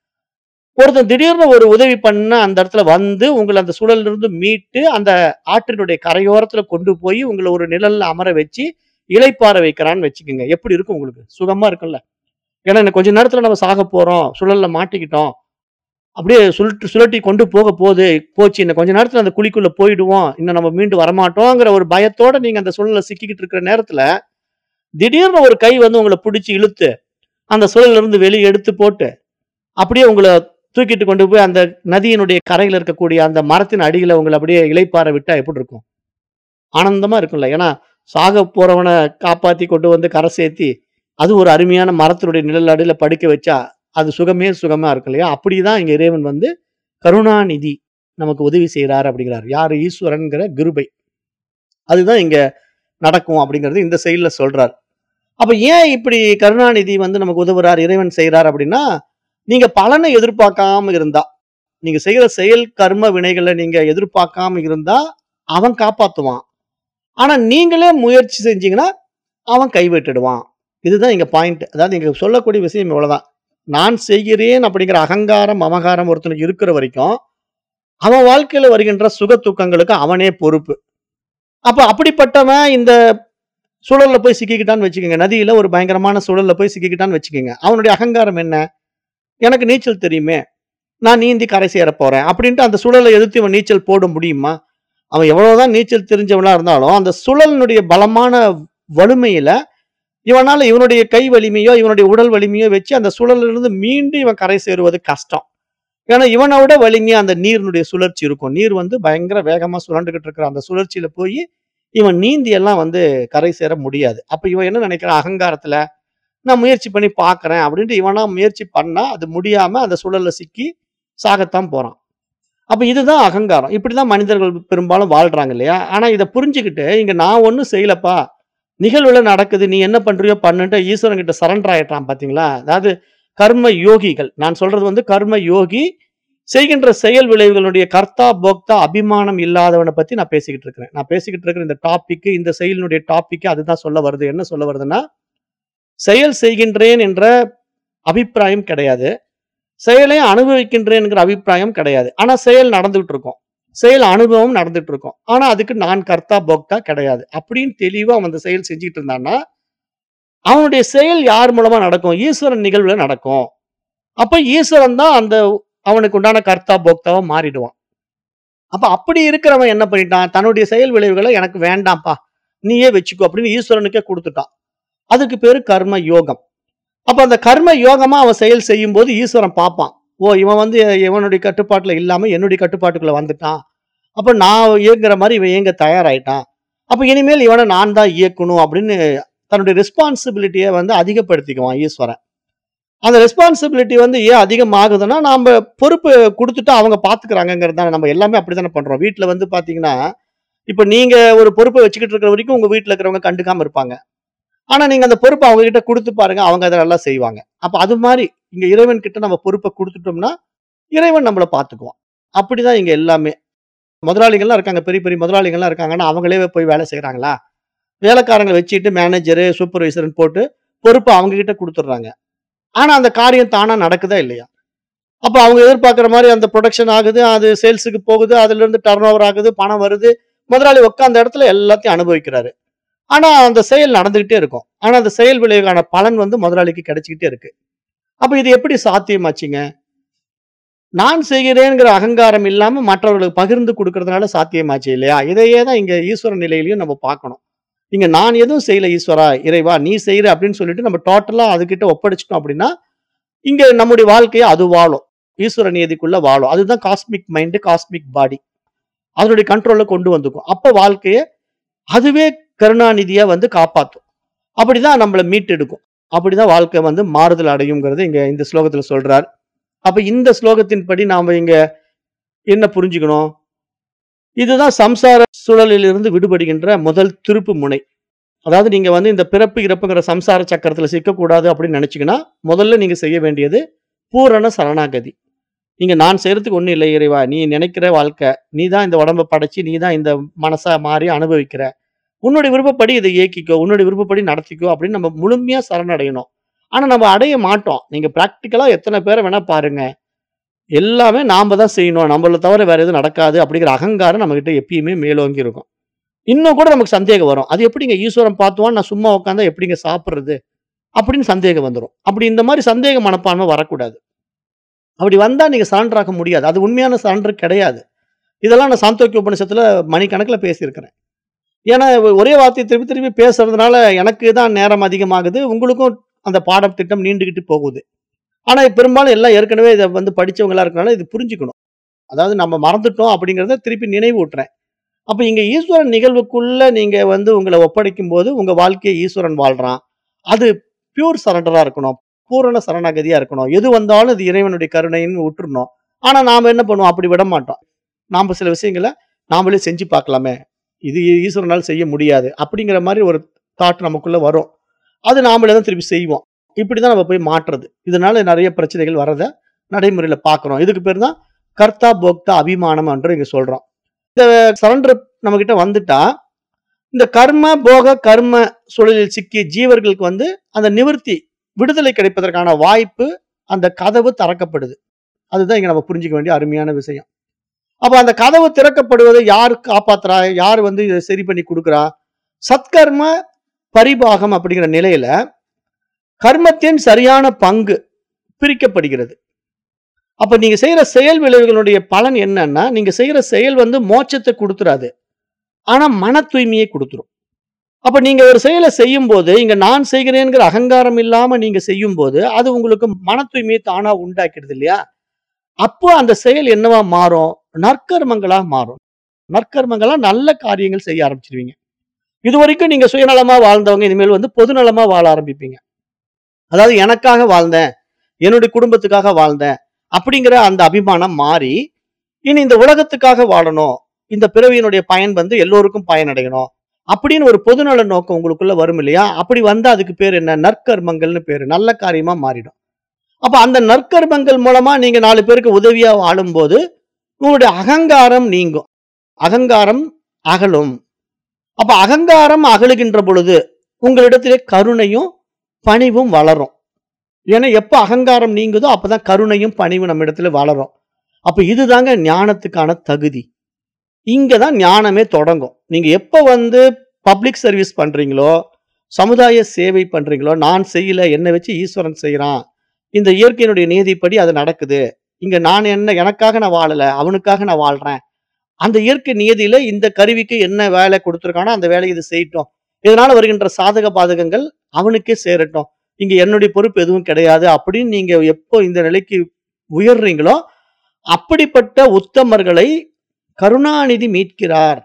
ஒருத்தன் திடீர்னு ஒரு உதவி பண்ண அந்த இடத்துல வந்து உங்களை அந்த சூழல்ல இருந்து மீட்டு அந்த ஆற்றினுடைய கரையோரத்துல கொண்டு போய் உங்களை ஒரு நிழல்ல அமர வச்சு இளைப்பாற வைக்கிறான்னு வச்சுக்கோங்க எப்படி இருக்கும் உங்களுக்கு சுகமா இருக்கும்ல ஏன்னா இன்னும் கொஞ்ச நேரத்துல நம்ம சாக போறோம் சுழல்ல மாட்டிக்கிட்டோம் அப்படியே சுழட்டு சுழட்டி கொண்டு போக போகுது போச்சு இன்னும் கொஞ்ச நேரத்துல அந்த குழிக்குள்ள போயிடுவோம் இன்னும் நம்ம மீண்டு வரமாட்டோங்கிற ஒரு பயத்தோட நீங்க அந்த சுழல்ல சிக்கிக்கிட்டு இருக்கிற நேரத்துல திடீர்னு ஒரு கை வந்து உங்களை பிடிச்சி இழுத்து அந்த சுழல்ல இருந்து வெளியே எடுத்து போட்டு அப்படியே உங்களை தூக்கிட்டு கொண்டு போய் அந்த நதியினுடைய கரையில இருக்கக்கூடிய அந்த மரத்தின் அடியில உங்களை அப்படியே இளைப்பாற விட்டா எப்படி இருக்கும் ஆனந்தமா இருக்கும்ல ஏன்னா சாக போறவனை காப்பாத்தி கொண்டு வந்து கரை சேர்த்தி அது ஒரு அருமையான மரத்தினுடைய நிழல் அடியில படுக்க வச்சா அது சுகமே சுகமா இருக்கும் இல்லையா அப்படிதான் இங்க இறைவன் வந்து கருணாநிதி நமக்கு உதவி செய்யறாரு அப்படிங்கிறார் யாரு ஈஸ்வரன்கிற கிருபை அதுதான் இங்க நடக்கும் அப்படிங்கிறது இந்த செயல்ல சொல்றார் அப்ப ஏன் இப்படி கருணாநிதி வந்து நமக்கு உதவுறார் இறைவன் செய்யறார் அப்படின்னா நீங்க பலனை எதிர்பார்க்காம இருந்தா நீங்க செய்யற செயல் கர்ம வினைகளை நீங்க எதிர்பார்க்காம இருந்தா அவன் காப்பாத்துவான் ஆனா நீங்களே முயற்சி செஞ்சீங்கன்னா அவன் கைவிட்டுடுவான் இதுதான் இங்க பாயிண்ட் அதாவது இங்க சொல்லக்கூடிய விஷயம் இவ்வளவுதான் நான் செய்கிறேன் அப்படிங்கிற அகங்காரம் அமகாரம் ஒருத்தனுக்கு இருக்கிற வரைக்கும் அவன் வாழ்க்கையில வருகின்ற சுக துக்கங்களுக்கு அவனே பொறுப்பு அப்ப அப்படிப்பட்டவன் இந்த சுழல்ல போய் சிக்கிக்கிட்டான்னு வச்சுக்கோங்க நதியில ஒரு பயங்கரமான சுழல்ல போய் சிக்கிக்கிட்டான்னு வச்சுக்கோங்க அவனுடைய அகங்காரம் என்ன எனக்கு நீச்சல் தெரியுமே நான் நீந்தி கரை சேர போறேன் அப்படின்ட்டு அந்த சுழலை எதிர்த்து இவன் நீச்சல் போட முடியுமா அவன் எவ்வளவுதான் நீச்சல் தெரிஞ்சவனா இருந்தாலும் அந்த சுழலினுடைய பலமான வலிமையில இவனால இவனுடைய கை வலிமையோ இவனுடைய உடல் வலிமையோ வச்சு அந்த சுழல்ல இருந்து மீண்டு இவன் கரை சேருவது கஷ்டம் ஏன்னா இவனை விட வலிமையா அந்த நீரினுடைய சுழற்சி இருக்கும் நீர் வந்து பயங்கர வேகமா சுழண்டுகிட்டு இருக்கிற அந்த சுழற்சியில போய் இவன் நீந்தி எல்லாம் வந்து கரை சேர முடியாது அப்ப இவன் என்ன நினைக்கிறான் அகங்காரத்துல நான் முயற்சி பண்ணி பார்க்கறேன் அப்படின்ட்டு இவனா முயற்சி பண்ணா அது முடியாம அந்த சுழல்ல சிக்கி சாகத்தான் போறான் அப்ப இதுதான் அகங்காரம் இப்படிதான் மனிதர்கள் பெரும்பாலும் வாழ்றாங்க இல்லையா ஆனா இதை புரிஞ்சுக்கிட்டு இங்க நான் ஒன்றும் செய்யலப்பா நிகழ்வுல நடக்குது நீ என்ன பண்றியோ பண்ணுன்ட்டு ஈஸ்வரன் கிட்ட சரண்டர் ஆயிட்டான் பாத்தீங்களா அதாவது கர்ம யோகிகள் நான் சொல்றது வந்து கர்ம யோகி செய்கின்ற செயல் விளைவுகளுடைய கர்த்தா போக்தா அபிமானம் இல்லாதவனை பத்தி நான் பேசிக்கிட்டு இருக்கிறேன் நான் பேசிக்கிட்டு இருக்கிற இந்த டாபிக் இந்த செயலினுடைய டாபிக் அதுதான் சொல்ல வருது என்ன சொல்ல வருதுன்னா செயல் செய்கின்றேன் என்ற அபிப்பிராயம் கிடையாது செயலை அனுபவிக்கின்றேன்ங்கிற அபிப்பிராயம் கிடையாது ஆனா செயல் நடந்துகிட்டு இருக்கும் செயல் அனுபவம் நடந்துட்டு இருக்கும் ஆனா அதுக்கு நான் கர்த்தா போக்தா கிடையாது அப்படின்னு தெளிவா அவன் அந்த செயல் செஞ்சுட்டு இருந்தான்னா அவனுடைய செயல் யார் மூலமா நடக்கும் ஈஸ்வரன் நிகழ்வுல நடக்கும் அப்ப ஈஸ்வரன் தான் அந்த அவனுக்கு உண்டான கர்த்தா போக்தாவா மாறிடுவான் அப்ப அப்படி இருக்கிறவன் என்ன பண்ணிட்டான் தன்னுடைய செயல் விளைவுகளை எனக்கு வேண்டாம்ப்பா நீயே வச்சுக்கோ அப்படின்னு ஈஸ்வரனுக்கே கொடுத்துட்டான் அதுக்கு பேரு கர்ம யோகம் அப்ப அந்த கர்ம யோகமா அவன் செயல் செய்யும் போது ஈஸ்வரன் பார்ப்பான் ஓ இவன் வந்து இவனுடைய கட்டுப்பாட்டுல இல்லாம என்னுடைய கட்டுப்பாட்டுக்குள்ள வந்துட்டான் அப்ப நான் இயங்குற மாதிரி இவன் இயங்க தயாராயிட்டான் அப்ப இனிமேல் இவனை நான் தான் இயக்கணும் அப்படின்னு தன்னுடைய ரெஸ்பான்சிபிலிட்டியை வந்து அதிகப்படுத்திக்குவான் ஈஸ்வரன் அந்த ரெஸ்பான்சிபிலிட்டி வந்து ஏன் அதிகமாகுதுன்னா நாம பொறுப்பு கொடுத்துட்டு அவங்க பாத்துக்கிறாங்கிறது தானே நம்ம எல்லாமே அப்படித்தானே பண்றோம் வீட்டுல வந்து பாத்தீங்கன்னா இப்ப நீங்க ஒரு பொறுப்பை வச்சுக்கிட்டு இருக்கிற வரைக்கும் உங்க வீட்டுல இருக்கிறவங்க கண்டுக்காம இருப்பாங்க ஆனா நீங்க அந்த பொறுப்பை அவங்க கிட்ட கொடுத்து பாருங்க அவங்க அதை நல்லா செய்வாங்க அப்ப அது மாதிரி இங்க இறைவன் கிட்ட நம்ம பொறுப்பை கொடுத்துட்டோம்னா இறைவன் நம்மளை பாத்துக்குவான் அப்படிதான் இங்க எல்லாமே முதலாளிகள்லாம் இருக்காங்க பெரிய பெரிய முதலாளிகள்லாம் இருக்காங்கன்னா அவங்களே போய் வேலை செய்யறாங்களா வேலைக்காரங்களை வச்சுட்டு மேனேஜரு சூப்பர்வைசர்னு போட்டு பொறுப்பை அவங்க கிட்ட கொடுத்துட்றாங்க ஆனா அந்த காரியம் தானா நடக்குதா இல்லையா அப்ப அவங்க எதிர்பார்க்குற மாதிரி அந்த ப்ரொடக்ஷன் ஆகுது அது சேல்ஸுக்கு போகுது அதுல இருந்து டர்ன் ஓவர் ஆகுது பணம் வருது முதலாளி உட்கார்ந்த இடத்துல எல்லாத்தையும் அனுபவிக்கிறாரு ஆனா அந்த செயல் நடந்துகிட்டே இருக்கும் ஆனா அந்த செயல் விளைவுக்கான பலன் வந்து முதலாளிக்கு கிடைச்சிக்கிட்டே இருக்கு அப்ப இது எப்படி சாத்தியமாச்சுங்க நான் செய்கிறேங்கிற அகங்காரம் இல்லாம மற்றவர்களுக்கு பகிர்ந்து கொடுக்கறதுனால சாத்தியமாச்சு இல்லையா இதையே தான் இங்க ஈஸ்வர நிலையிலையும் நம்ம பார்க்கணும் இங்க நான் எதுவும் செய்யல ஈஸ்வரா இறைவா நீ செய்யற அப்படின்னு சொல்லிட்டு நம்ம டோட்டலா அதுகிட்ட ஒப்படைச்சிட்டோம் அப்படின்னா இங்க நம்முடைய வாழ்க்கையை அது வாழும் ஈஸ்வர நியதிக்குள்ள வாழும் அதுதான் காஸ்மிக் மைண்டு காஸ்மிக் பாடி அதனுடைய கண்ட்ரோல்ல கொண்டு வந்துக்கும் அப்ப வாழ்க்கையை அதுவே கருணாநிதியா வந்து காப்பாத்தும் அப்படிதான் நம்மளை மீட்டெடுக்கும் அப்படிதான் வாழ்க்கை வந்து மாறுதல் அடையுங்கிறது இங்க இந்த ஸ்லோகத்துல சொல்றார் அப்ப இந்த ஸ்லோகத்தின்படி நாம இங்க என்ன புரிஞ்சுக்கணும் இதுதான் சம்சார சூழலிலிருந்து விடுபடுகின்ற முதல் திருப்பு முனை அதாவது நீங்க வந்து இந்த பிறப்பு இறப்புங்கிற சம்சார சக்கரத்துல சிக்கக்கூடாது அப்படின்னு நினைச்சீங்கன்னா முதல்ல நீங்க செய்ய வேண்டியது பூரண சரணாகதி நீங்க நான் செய்யறதுக்கு ஒண்ணும் இல்லை இறைவா நீ நினைக்கிற வாழ்க்கை நீ தான் இந்த உடம்ப படைச்சு நீ தான் இந்த மனசா மாறி அனுபவிக்கிற உன்னுடைய விருப்பப்படி இதை இயக்கிக்கோ உன்னுடைய விருப்பப்படி நடத்திக்கோ அப்படின்னு நம்ம முழுமையா சரணடையணும் ஆனா நம்ம அடைய மாட்டோம் நீங்க பிராக்டிக்கலா எத்தனை பேரை வேணா பாருங்க எல்லாமே நாம தான் செய்யணும் நம்மள தவிர வேற எதுவும் நடக்காது அப்படிங்கிற அகங்காரம் நம்ம கிட்ட எப்பயுமே மேலோங்கி இருக்கும் இன்னும் கூட நமக்கு சந்தேகம் வரும் அது எப்படிங்க ஈஸ்வரன் பார்த்துவான் நான் சும்மா உட்காந்தா எப்படிங்க சாப்பிடுறது அப்படின்னு சந்தேகம் வந்துடும் அப்படி இந்த மாதிரி சந்தேக மனப்பான்மை வரக்கூடாது அப்படி வந்தா நீங்க சரண்டர் ஆக முடியாது அது உண்மையான சரண்டர் கிடையாது இதெல்லாம் நான் சாந்தோக்கிய உபநிஷத்துல மணிக்கணக்கில் பேசியிருக்கிறேன் ஏன்னா ஒரே வார்த்தையை திருப்பி திருப்பி பேசுறதுனால எனக்கு தான் நேரம் அதிகமாகுது உங்களுக்கும் அந்த பாடம் திட்டம் நீண்டுகிட்டு போகுது ஆனா பெரும்பாலும் எல்லாம் ஏற்கனவே இதை வந்து படிச்சவங்களா இருக்கனால இது புரிஞ்சுக்கணும் அதாவது நம்ம மறந்துட்டோம் அப்படிங்கிறத திருப்பி நினைவு ஊட்டுறேன் அப்ப இங்க ஈஸ்வரன் நிகழ்வுக்குள்ள நீங்க வந்து உங்களை ஒப்படைக்கும் போது உங்க வாழ்க்கையை ஈஸ்வரன் வாழ்றான் அது பியூர் சரண்டரா இருக்கணும் பூரண சரணாகதியா இருக்கணும் எது வந்தாலும் இது இறைவனுடைய கருணைன்னு விட்டுறணும் ஆனா நாம என்ன பண்ணுவோம் அப்படி விட மாட்டோம் நாம சில விஷயங்களை நாமளே செஞ்சு பார்க்கலாமே இது ஈஸ்வரனால் செய்ய முடியாது அப்படிங்கிற மாதிரி ஒரு தாட் நமக்குள்ள வரும் அது நாமளே தான் திருப்பி செய்வோம் இப்படிதான் நம்ம போய் மாற்றுறது இதனால நிறைய பிரச்சனைகள் வரதை நடைமுறையில பார்க்கிறோம் இதுக்கு பேர் தான் கர்த்தா போக்தா அபிமானம் என்று இங்க சொல்றோம் இந்த சரண்டர் நம்ம கிட்ட வந்துட்டா இந்த கர்ம போக கர்ம சூழலில் சிக்கிய ஜீவர்களுக்கு வந்து அந்த நிவர்த்தி விடுதலை கிடைப்பதற்கான வாய்ப்பு அந்த கதவு திறக்கப்படுது அதுதான் இங்க நம்ம புரிஞ்சுக்க வேண்டிய அருமையான விஷயம் அப்ப அந்த கதவு திறக்கப்படுவதை யார் காப்பாத்துறா யார் வந்து இதை சரி பண்ணி கொடுக்குறா சத்கர்ம பரிபாகம் அப்படிங்கிற நிலையில கர்மத்தின் சரியான பங்கு பிரிக்கப்படுகிறது அப்ப நீங்க செய்யற செயல் விளைவுகளுடைய பலன் என்னன்னா நீங்க செய்யற செயல் வந்து மோட்சத்தை கொடுத்துறாது ஆனா மன தூய்மையை கொடுத்துரும் அப்ப நீங்க ஒரு செயலை செய்யும் போது இங்க நான் செய்கிறேங்கிற அகங்காரம் இல்லாம நீங்க செய்யும் போது அது உங்களுக்கு மன தூய்மையை தானா உண்டாக்கிடுது இல்லையா அப்போ அந்த செயல் என்னவா மாறும் நற்கர்மங்களா மாறும் நற்கர்மங்களா நல்ல காரியங்கள் செய்ய ஆரம்பிச்சிருவீங்க இது வரைக்கும் நீங்க சுயநலமா வாழ்ந்தவங்க இனிமேல் வந்து பொதுநலமா வாழ ஆரம்பிப்பீங்க அதாவது எனக்காக வாழ்ந்தேன் என்னுடைய குடும்பத்துக்காக வாழ்ந்தேன் அப்படிங்கிற அந்த அபிமானம் மாறி இனி இந்த உலகத்துக்காக வாழணும் இந்த பிறவியினுடைய பயன் வந்து எல்லோருக்கும் பயனடையணும் அப்படின்னு ஒரு பொதுநல நோக்கம் உங்களுக்குள்ள வரும் இல்லையா அப்படி வந்தா அதுக்கு பேர் என்ன நற்கர்மங்கள்னு பேரு நல்ல காரியமா மாறிடும் அப்ப அந்த நற்கர்மங்கள் மூலமா நீங்க நாலு பேருக்கு உதவியா வாழும்போது உங்களுடைய அகங்காரம் நீங்கும் அகங்காரம் அகலும் அப்ப அகங்காரம் அகலுகின்ற பொழுது உங்களிடத்திலே கருணையும் பணிவும் வளரும் ஏன்னா எப்ப அகங்காரம் நீங்குதோ அப்பதான் கருணையும் பணிவும் நம்ம இடத்துல வளரும் அப்ப இதுதாங்க ஞானத்துக்கான தகுதி இங்கதான் ஞானமே தொடங்கும் நீங்க எப்ப வந்து பப்ளிக் சர்வீஸ் பண்றீங்களோ சமுதாய சேவை பண்றீங்களோ நான் செய்யல என்னை வச்சு ஈஸ்வரன் செய்யறான் இந்த இயற்கையினுடைய நீதிப்படி அது நடக்குது இங்க நான் என்ன எனக்காக நான் வாழல அவனுக்காக நான் வாழ்றேன் அந்த இயற்கை நியதியில இந்த கருவிக்கு என்ன வேலை கொடுத்துருக்கானோ அந்த வேலையை இது செய்யட்டும் இதனால வருகின்ற சாதக பாதகங்கள் அவனுக்கே சேரட்டும் இங்க என்னுடைய பொறுப்பு எதுவும் கிடையாது அப்படின்னு நீங்க எப்போ இந்த நிலைக்கு உயர்றீங்களோ அப்படிப்பட்ட உத்தமர்களை கருணாநிதி மீட்கிறார்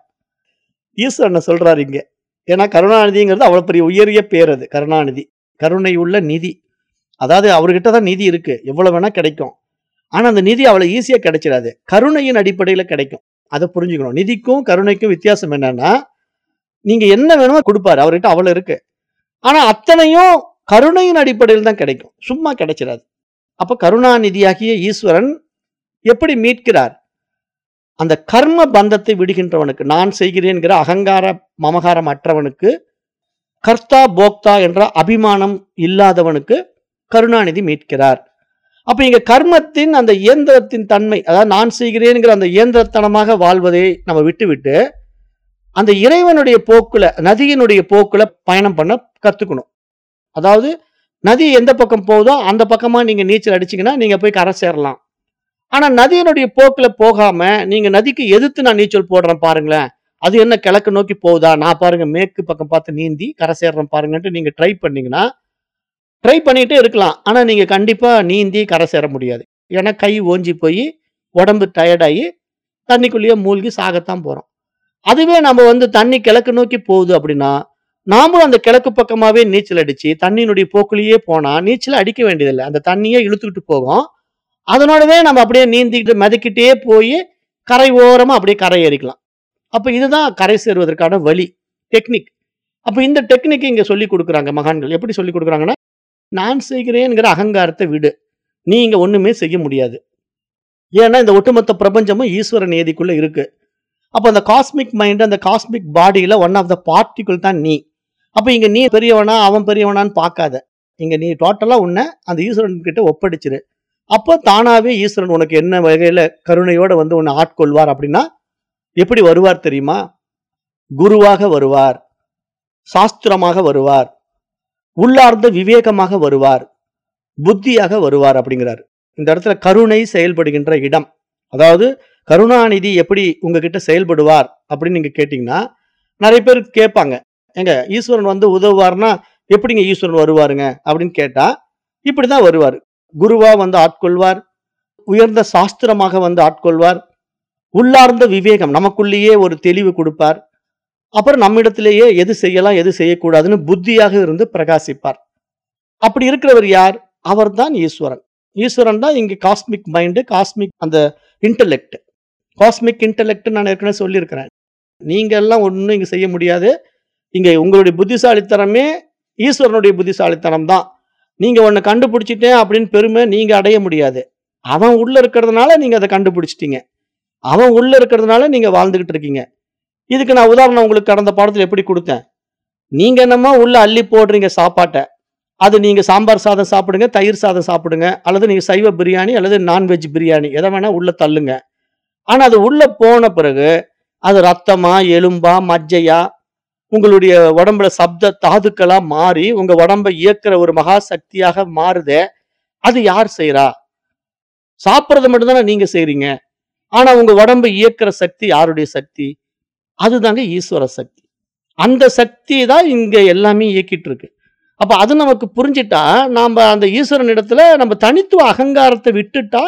ஈஸ்வரனை சொல்றாரு இங்க ஏன்னா கருணாநிதிங்கிறது அவ்வளவு பெரிய உயரிய பேர் அது கருணாநிதி கருணை உள்ள நிதி அதாவது அவர்கிட்ட தான் நிதி இருக்கு எவ்வளவு வேணா கிடைக்கும் ஆனா அந்த நிதி அவ்வளவு ஈஸியா கிடைச்சிடாது கருணையின் அடிப்படையில கிடைக்கும் அதை புரிஞ்சுக்கணும் நிதிக்கும் கருணைக்கும் வித்தியாசம் என்னன்னா நீங்க என்ன வேணுமோ கொடுப்பாரு அவர்கிட்ட அவ்வளவு இருக்கு ஆனா அத்தனையும் கருணையின் அடிப்படையில் தான் கிடைக்கும் சும்மா கிடைச்சிடாது அப்ப கருணாநிதியாகிய ஈஸ்வரன் எப்படி மீட்கிறார் அந்த கர்ம பந்தத்தை விடுகின்றவனுக்கு நான் செய்கிறேன்கிற அகங்கார மமகாரம் அற்றவனுக்கு கர்த்தா போக்தா என்ற அபிமானம் இல்லாதவனுக்கு கருணாநிதி மீட்கிறார் அப்ப இங்க கர்மத்தின் அந்த இயந்திரத்தின் தன்மை அதாவது நான் செய்கிறேன்ங்கிற அந்த இயந்திரத்தனமாக வாழ்வதை நம்ம விட்டுவிட்டு அந்த இறைவனுடைய போக்குல நதியினுடைய போக்குல பயணம் பண்ண கத்துக்கணும் அதாவது நதி எந்த பக்கம் போகுதோ அந்த பக்கமா நீங்க நீச்சல் அடிச்சீங்கன்னா நீங்க போய் கரை சேரலாம் ஆனா நதியினுடைய போக்குல போகாம நீங்க நதிக்கு எதிர்த்து நான் நீச்சல் போடுறேன் பாருங்களேன் அது என்ன கிழக்கு நோக்கி போகுதா நான் பாருங்க மேற்கு பக்கம் பார்த்து நீந்தி கரை சேர்றேன் பாருங்கன்ட்டு நீங்க ட்ரை பண்ணீங்கன்னா ட்ரை பண்ணிட்டே இருக்கலாம் ஆனா நீங்க கண்டிப்பா நீந்தி கரை சேர முடியாது ஏன்னா கை ஓஞ்சி போய் உடம்பு டயர்டாகி தண்ணிக்குள்ளேயே மூழ்கி சாகத்தான் போறோம் அதுவே நம்ம வந்து தண்ணி கிழக்கு நோக்கி போகுது அப்படின்னா நாமளும் அந்த கிழக்கு பக்கமாவே நீச்சல் அடிச்சு தண்ணியினுடைய போக்குலயே போனா நீச்சல் அடிக்க வேண்டியதில்லை அந்த தண்ணியே இழுத்துக்கிட்டு போகும் அதனோடவே நம்ம அப்படியே நீந்திக்கிட்டு மிதக்கிட்டே போய் கரை ஓரமா அப்படியே கரை ஏறிக்கலாம் அப்ப இதுதான் கரை சேருவதற்கான வழி டெக்னிக் அப்ப இந்த டெக்னிக் இங்க சொல்லி கொடுக்குறாங்க மகான்கள் எப்படி சொல்லி கொடுக்குறாங்கன்னா நான் செய்கிறேன்ங்கிற அகங்காரத்தை விடு நீ இங்க ஒண்ணுமே செய்ய முடியாது ஏன்னா இந்த ஒட்டுமொத்த பிரபஞ்சமும் ஈஸ்வர நியதிக்குள்ள இருக்கு அப்ப அந்த காஸ்மிக் மைண்ட் அந்த காஸ்மிக் பாடியில ஒன் ஆஃப் த பார்ட்டிகுல் தான் நீ அப்ப இங்க நீ பெரியவனா அவன் பெரியவனான்னு பார்க்காத இங்க நீ டோட்டலா உன்னை அந்த ஈஸ்வரன் கிட்ட ஒப்படைச்சிரு அப்போ தானாவே ஈஸ்வரன் உனக்கு என்ன வகையில கருணையோட வந்து உன்னை ஆட்கொள்வார் அப்படின்னா எப்படி வருவார் தெரியுமா குருவாக வருவார் சாஸ்திரமாக வருவார் உள்ளார்ந்த விவேகமாக வருவார் புத்தியாக வருவார் அப்படிங்கிறார் இந்த இடத்துல கருணை செயல்படுகின்ற இடம் அதாவது கருணாநிதி எப்படி உங்ககிட்ட செயல்படுவார் அப்படின்னு நீங்க கேட்டீங்கன்னா நிறைய பேர் கேட்பாங்க எங்க ஈஸ்வரன் வந்து உதவுவார்னா எப்படிங்க ஈஸ்வரன் வருவாருங்க அப்படின்னு கேட்டா இப்படிதான் வருவார் குருவா வந்து ஆட்கொள்வார் உயர்ந்த சாஸ்திரமாக வந்து ஆட்கொள்வார் உள்ளார்ந்த விவேகம் நமக்குள்ளேயே ஒரு தெளிவு கொடுப்பார் அப்புறம் நம்மிடத்திலேயே எது செய்யலாம் எது செய்யக்கூடாதுன்னு புத்தியாக இருந்து பிரகாசிப்பார் அப்படி இருக்கிறவர் யார் அவர்தான் ஈஸ்வரன் ஈஸ்வரன் தான் இங்க காஸ்மிக் மைண்டு காஸ்மிக் அந்த இன்டலெக்ட் காஸ்மிக் இன்டலெக்ட் நான் ஏற்கனவே சொல்லியிருக்கிறேன் நீங்க எல்லாம் ஒன்றும் இங்க செய்ய முடியாது இங்க உங்களுடைய புத்திசாலித்தனமே ஈஸ்வரனுடைய புத்திசாலித்தனம் தான் நீங்க ஒன்னு கண்டுபிடிச்சிட்டேன் அப்படின்னு பெருமை நீங்க அடைய முடியாது அவன் உள்ள இருக்கிறதுனால நீங்க அதை கண்டுபிடிச்சிட்டீங்க அவன் உள்ள இருக்கிறதுனால நீங்க வாழ்ந்துகிட்டு இருக்கீங்க இதுக்கு நான் உதாரணம் உங்களுக்கு கடந்த பாடத்துல எப்படி கொடுத்தேன் நீங்க என்னமோ உள்ள அள்ளி போடுறீங்க சாப்பாட்டை அது நீங்க சாம்பார் சாதம் சாப்பிடுங்க தயிர் சாதம் சாப்பிடுங்க அல்லது நீங்க சைவ பிரியாணி அல்லது நான்வெஜ் பிரியாணி எதை வேணா உள்ள தள்ளுங்க ஆனா அது உள்ள போன பிறகு அது ரத்தமா எலும்பா மஜ்ஜையா உங்களுடைய உடம்புல சப்த தாதுக்களா மாறி உங்க உடம்பை இயக்குற ஒரு மகா சக்தியாக மாறுதே அது யார் செய்றா சாப்பிட்றது மட்டும்தானே நீங்க செய்றீங்க ஆனா உங்க உடம்பை இயக்குற சக்தி யாருடைய சக்தி அதுதாங்க ஈஸ்வர சக்தி அந்த சக்தி தான் இங்க எல்லாமே இயக்கிட்டு இருக்கு அப்ப அது நமக்கு புரிஞ்சிட்டா நாம அந்த ஈஸ்வரன் இடத்துல நம்ம தனித்துவ அகங்காரத்தை விட்டுட்டா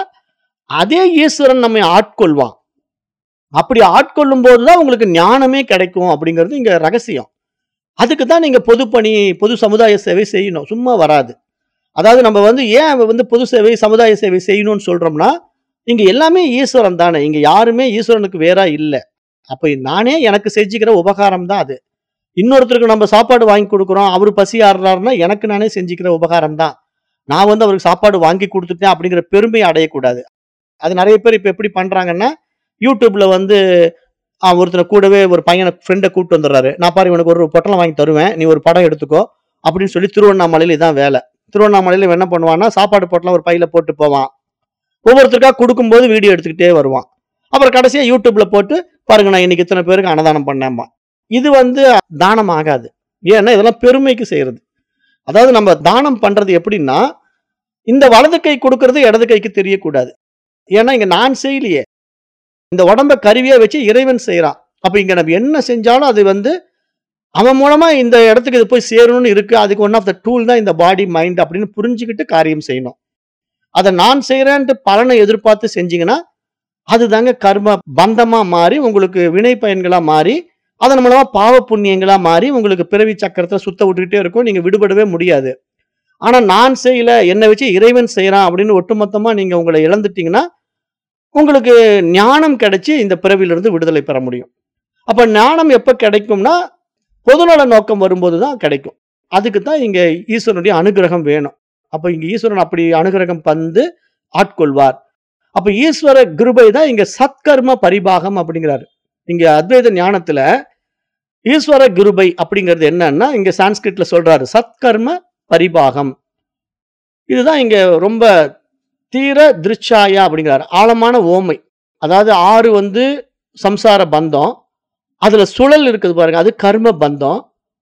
அதே ஈஸ்வரன் நம்மை ஆட்கொள்வான் அப்படி ஆட்கொள்ளும் போதுதான் உங்களுக்கு ஞானமே கிடைக்கும் அப்படிங்கிறது இங்க ரகசியம் அதுக்கு தான் நீங்க பொது பணி பொது சமுதாய சேவை செய்யணும் சும்மா வராது அதாவது நம்ம வந்து ஏன் வந்து பொது சேவை சமுதாய சேவை செய்யணும்னு சொல்றோம்னா இங்க எல்லாமே ஈஸ்வரன் தானே இங்க யாருமே ஈஸ்வரனுக்கு வேறா இல்லை அப்ப நானே எனக்கு செஞ்சுக்கிற உபகாரம் தான் அது இன்னொருத்தருக்கு நம்ம சாப்பாடு வாங்கி கொடுக்குறோம் அவர் பசி ஆடுறாருன்னா எனக்கு நானே செஞ்சுக்கிற உபகாரம் தான் நான் வந்து அவருக்கு சாப்பாடு வாங்கி கொடுத்துட்டேன் அப்படிங்கிற பெருமையை அடையக்கூடாது அது நிறைய பேர் இப்ப எப்படி பண்றாங்கன்னா யூடியூப்ல வந்து ஆ, ஒருத்தனை கூடவே ஒரு பையனை ஃப்ரெண்டை கூப்பிட்டு வந்துடுறாரு நான் பாரு இவனுக்கு ஒரு பொட்டலம் வாங்கி தருவேன் நீ ஒரு படம் எடுத்துக்கோ அப்படின்னு சொல்லி திருவண்ணாமலையில இதான் வேலை திருவண்ணாமலையில இவன் என்ன பண்ணுவான்னா சாப்பாடு பொட்டலம் ஒரு பையில போட்டு போவான் ஒவ்வொருத்தருக்கா கொடுக்கும்போது வீடியோ எடுத்துக்கிட்டே வருவான் அப்புறம் கடைசியா யூடியூப்ல போட்டு பாருங்க நான் இன்னைக்கு இத்தனை பேருக்கு அன்னதானம் பண்ணேன்பா இது வந்து தானம் ஆகாது ஏன்னா இதெல்லாம் பெருமைக்கு செய்யறது அதாவது நம்ம தானம் பண்றது எப்படின்னா இந்த வலது கை கொடுக்கறது இடது கைக்கு தெரியக்கூடாது ஏன்னா இங்க நான் செய்யலையே இந்த உடம்ப கருவியா வச்சு இறைவன் செய்றான் அப்ப இங்க நம்ம என்ன செஞ்சாலும் அது வந்து அவன் மூலமா இந்த இடத்துக்கு இது போய் சேரணும்னு இருக்கு அதுக்கு ஒன் ஆஃப் த டூல் தான் இந்த பாடி மைண்ட் அப்படின்னு புரிஞ்சுக்கிட்டு காரியம் செய்யணும் அதை நான் செய்யறேன்ட்டு பலனை எதிர்பார்த்து செஞ்சீங்கன்னா அதுதாங்க கர்ம பந்தமா மாறி உங்களுக்கு வினை பயன்களா மாறி அதன் மூலமா பாவ புண்ணியங்களா மாறி உங்களுக்கு பிறவி சக்கரத்தை சுத்த விட்டுக்கிட்டே இருக்கும் நீங்க விடுபடவே முடியாது ஆனா நான் செய்யல என்னை வச்சு இறைவன் செய்யறான் அப்படின்னு ஒட்டுமொத்தமா நீங்க உங்களை இழந்துட்டீங்கன்னா உங்களுக்கு ஞானம் கிடைச்சு இந்த பிறவியிலிருந்து விடுதலை பெற முடியும் அப்ப ஞானம் எப்ப கிடைக்கும்னா பொதுநல நோக்கம் வரும்போது தான் கிடைக்கும் அதுக்கு தான் இங்க ஈஸ்வரனுடைய அனுகிரகம் வேணும் அப்ப இங்க ஈஸ்வரன் அப்படி அனுகிரகம் பந்து ஆட்கொள்வார் அப்ப ஈஸ்வர கிருபை தான் இங்க சத்கர்ம பரிபாகம் அப்படிங்கிறாரு இங்க அத்வைத ஞானத்துல ஈஸ்வர கிருபை அப்படிங்கிறது என்னன்னா இங்க சான்ஸ்கிரிட்ல சொல்றாரு சத்கர்ம பரிபாகம் இதுதான் இங்க ரொம்ப தீர திருச்சாயா அப்படிங்கிறார் ஆழமான ஓமை அதாவது ஆறு வந்து சம்சார பந்தம் அதுல சுழல் இருக்குது பாருங்க அது கர்ம பந்தம்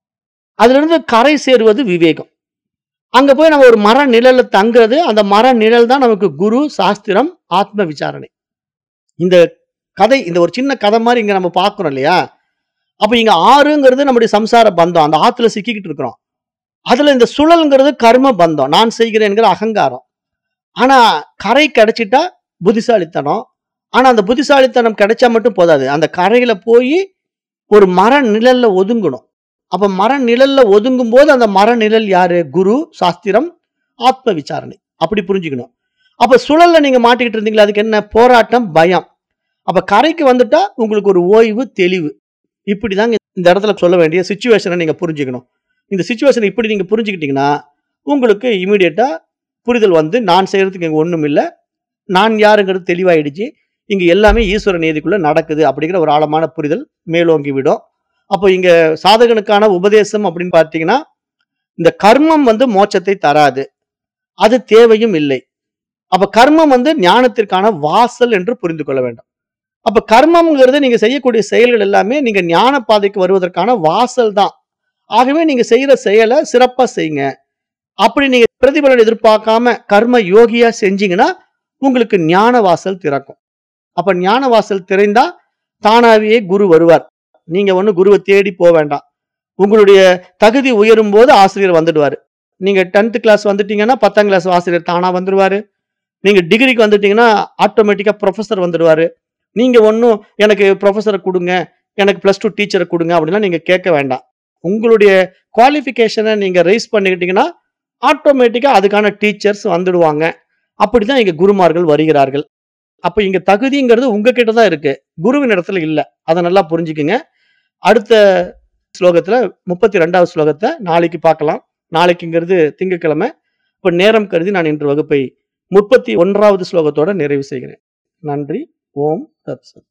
அதுல இருந்து கரை சேருவது விவேகம் அங்க போய் நம்ம ஒரு மர நிழல்ல தங்குறது அந்த மர நிழல் தான் நமக்கு குரு சாஸ்திரம் ஆத்ம விசாரணை இந்த கதை இந்த ஒரு சின்ன கதை மாதிரி இங்க நம்ம பார்க்கிறோம் இல்லையா அப்ப இங்க ஆறுங்கிறது நம்முடைய சம்சார பந்தம் அந்த ஆத்துல சிக்கிக்கிட்டு இருக்கிறோம் அதுல இந்த சுழல்ங்கிறது கர்ம பந்தம் நான் செய்கிறேன்கிற அகங்காரம் ஆனா கரை கிடைச்சிட்டா புத்திசாலித்தனம் ஆனா அந்த புத்திசாலித்தனம் கிடைச்சா மட்டும் போதாது அந்த கரையில போய் ஒரு மர நிழல்ல ஒதுங்கணும் அப்ப மர நிழல்ல ஒதுங்கும் போது அந்த மர நிழல் யாரு குரு சாஸ்திரம் ஆத்ம விசாரணை அப்படி புரிஞ்சுக்கணும் அப்ப சுழல்ல நீங்க மாட்டிக்கிட்டு இருந்தீங்களா அதுக்கு என்ன போராட்டம் பயம் அப்ப கரைக்கு வந்துட்டா உங்களுக்கு ஒரு ஓய்வு தெளிவு இப்படிதாங்க இந்த இடத்துல சொல்ல வேண்டிய சுச்சுவேஷனை நீங்க புரிஞ்சுக்கணும் இந்த சுச்சுவேஷன் இப்படி நீங்க புரிஞ்சுக்கிட்டீங்கன்னா உங்களுக்கு இமீடியட்டா புரிதல் வந்து நான் செய்யறதுக்கு இங்க ஒண்ணும் இல்லை நான் யாருங்கிறது தெளிவாயிடுச்சு இங்க எல்லாமே ஈஸ்வர நீதிக்குள்ள நடக்குது அப்படிங்கிற ஒரு ஆழமான புரிதல் மேலோங்கி விடும் அப்போ இங்க சாதகனுக்கான உபதேசம் அப்படின்னு பார்த்தீங்கன்னா இந்த கர்மம் வந்து மோட்சத்தை தராது அது தேவையும் இல்லை அப்ப கர்மம் வந்து ஞானத்திற்கான வாசல் என்று புரிந்து கொள்ள வேண்டும் அப்ப கர்மம்ங்கிறது நீங்க செய்யக்கூடிய செயல்கள் எல்லாமே நீங்க ஞான பாதைக்கு வருவதற்கான வாசல் தான் ஆகவே நீங்க செய்யற செயலை சிறப்பா செய்யுங்க அப்படி நீங்க பிரதிபலன் எதிர்பார்க்காம கர்ம யோகியா செஞ்சீங்கன்னா உங்களுக்கு ஞான வாசல் திறக்கும் அப்ப ஞான வாசல் திறந்தா தானாவே குரு வருவார் நீங்க ஒண்ணு குருவை தேடி போக வேண்டாம் உங்களுடைய தகுதி உயரும் போது ஆசிரியர் வந்துடுவாரு நீங்க டென்த் கிளாஸ் வந்துட்டீங்கன்னா பத்தாம் கிளாஸ் ஆசிரியர் தானா வந்துடுவாரு நீங்க டிகிரிக்கு வந்துட்டீங்கன்னா ஆட்டோமேட்டிக்கா ப்ரொஃபசர் வந்துடுவாரு நீங்க ஒன்றும் எனக்கு ப்ரொஃபஸரை கொடுங்க எனக்கு ப்ளஸ் டூ டீச்சரை கொடுங்க அப்படிலாம் நீங்க கேட்க வேண்டாம் உங்களுடைய குவாலிஃபிகேஷனை நீங்க ரைஸ் பண்ணிக்கிட்டீங்கன்னா ஆட்டோமேட்டிக்கா அதுக்கான டீச்சர்ஸ் வந்துடுவாங்க அப்படிதான் இங்க குருமார்கள் வருகிறார்கள் அப்ப இங்க தகுதிங்கிறது உங்ககிட்ட தான் இருக்கு குருவின் இடத்துல இல்ல அதை நல்லா புரிஞ்சுக்குங்க அடுத்த ஸ்லோகத்துல முப்பத்தி ரெண்டாவது ஸ்லோகத்தை நாளைக்கு பார்க்கலாம் நாளைக்குங்கிறது திங்கட்கிழமை இப்ப நேரம் கருதி நான் இன்று வகுப்பை முப்பத்தி ஒன்றாவது ஸ்லோகத்தோட நிறைவு செய்கிறேன் நன்றி ஓம் தத் சத்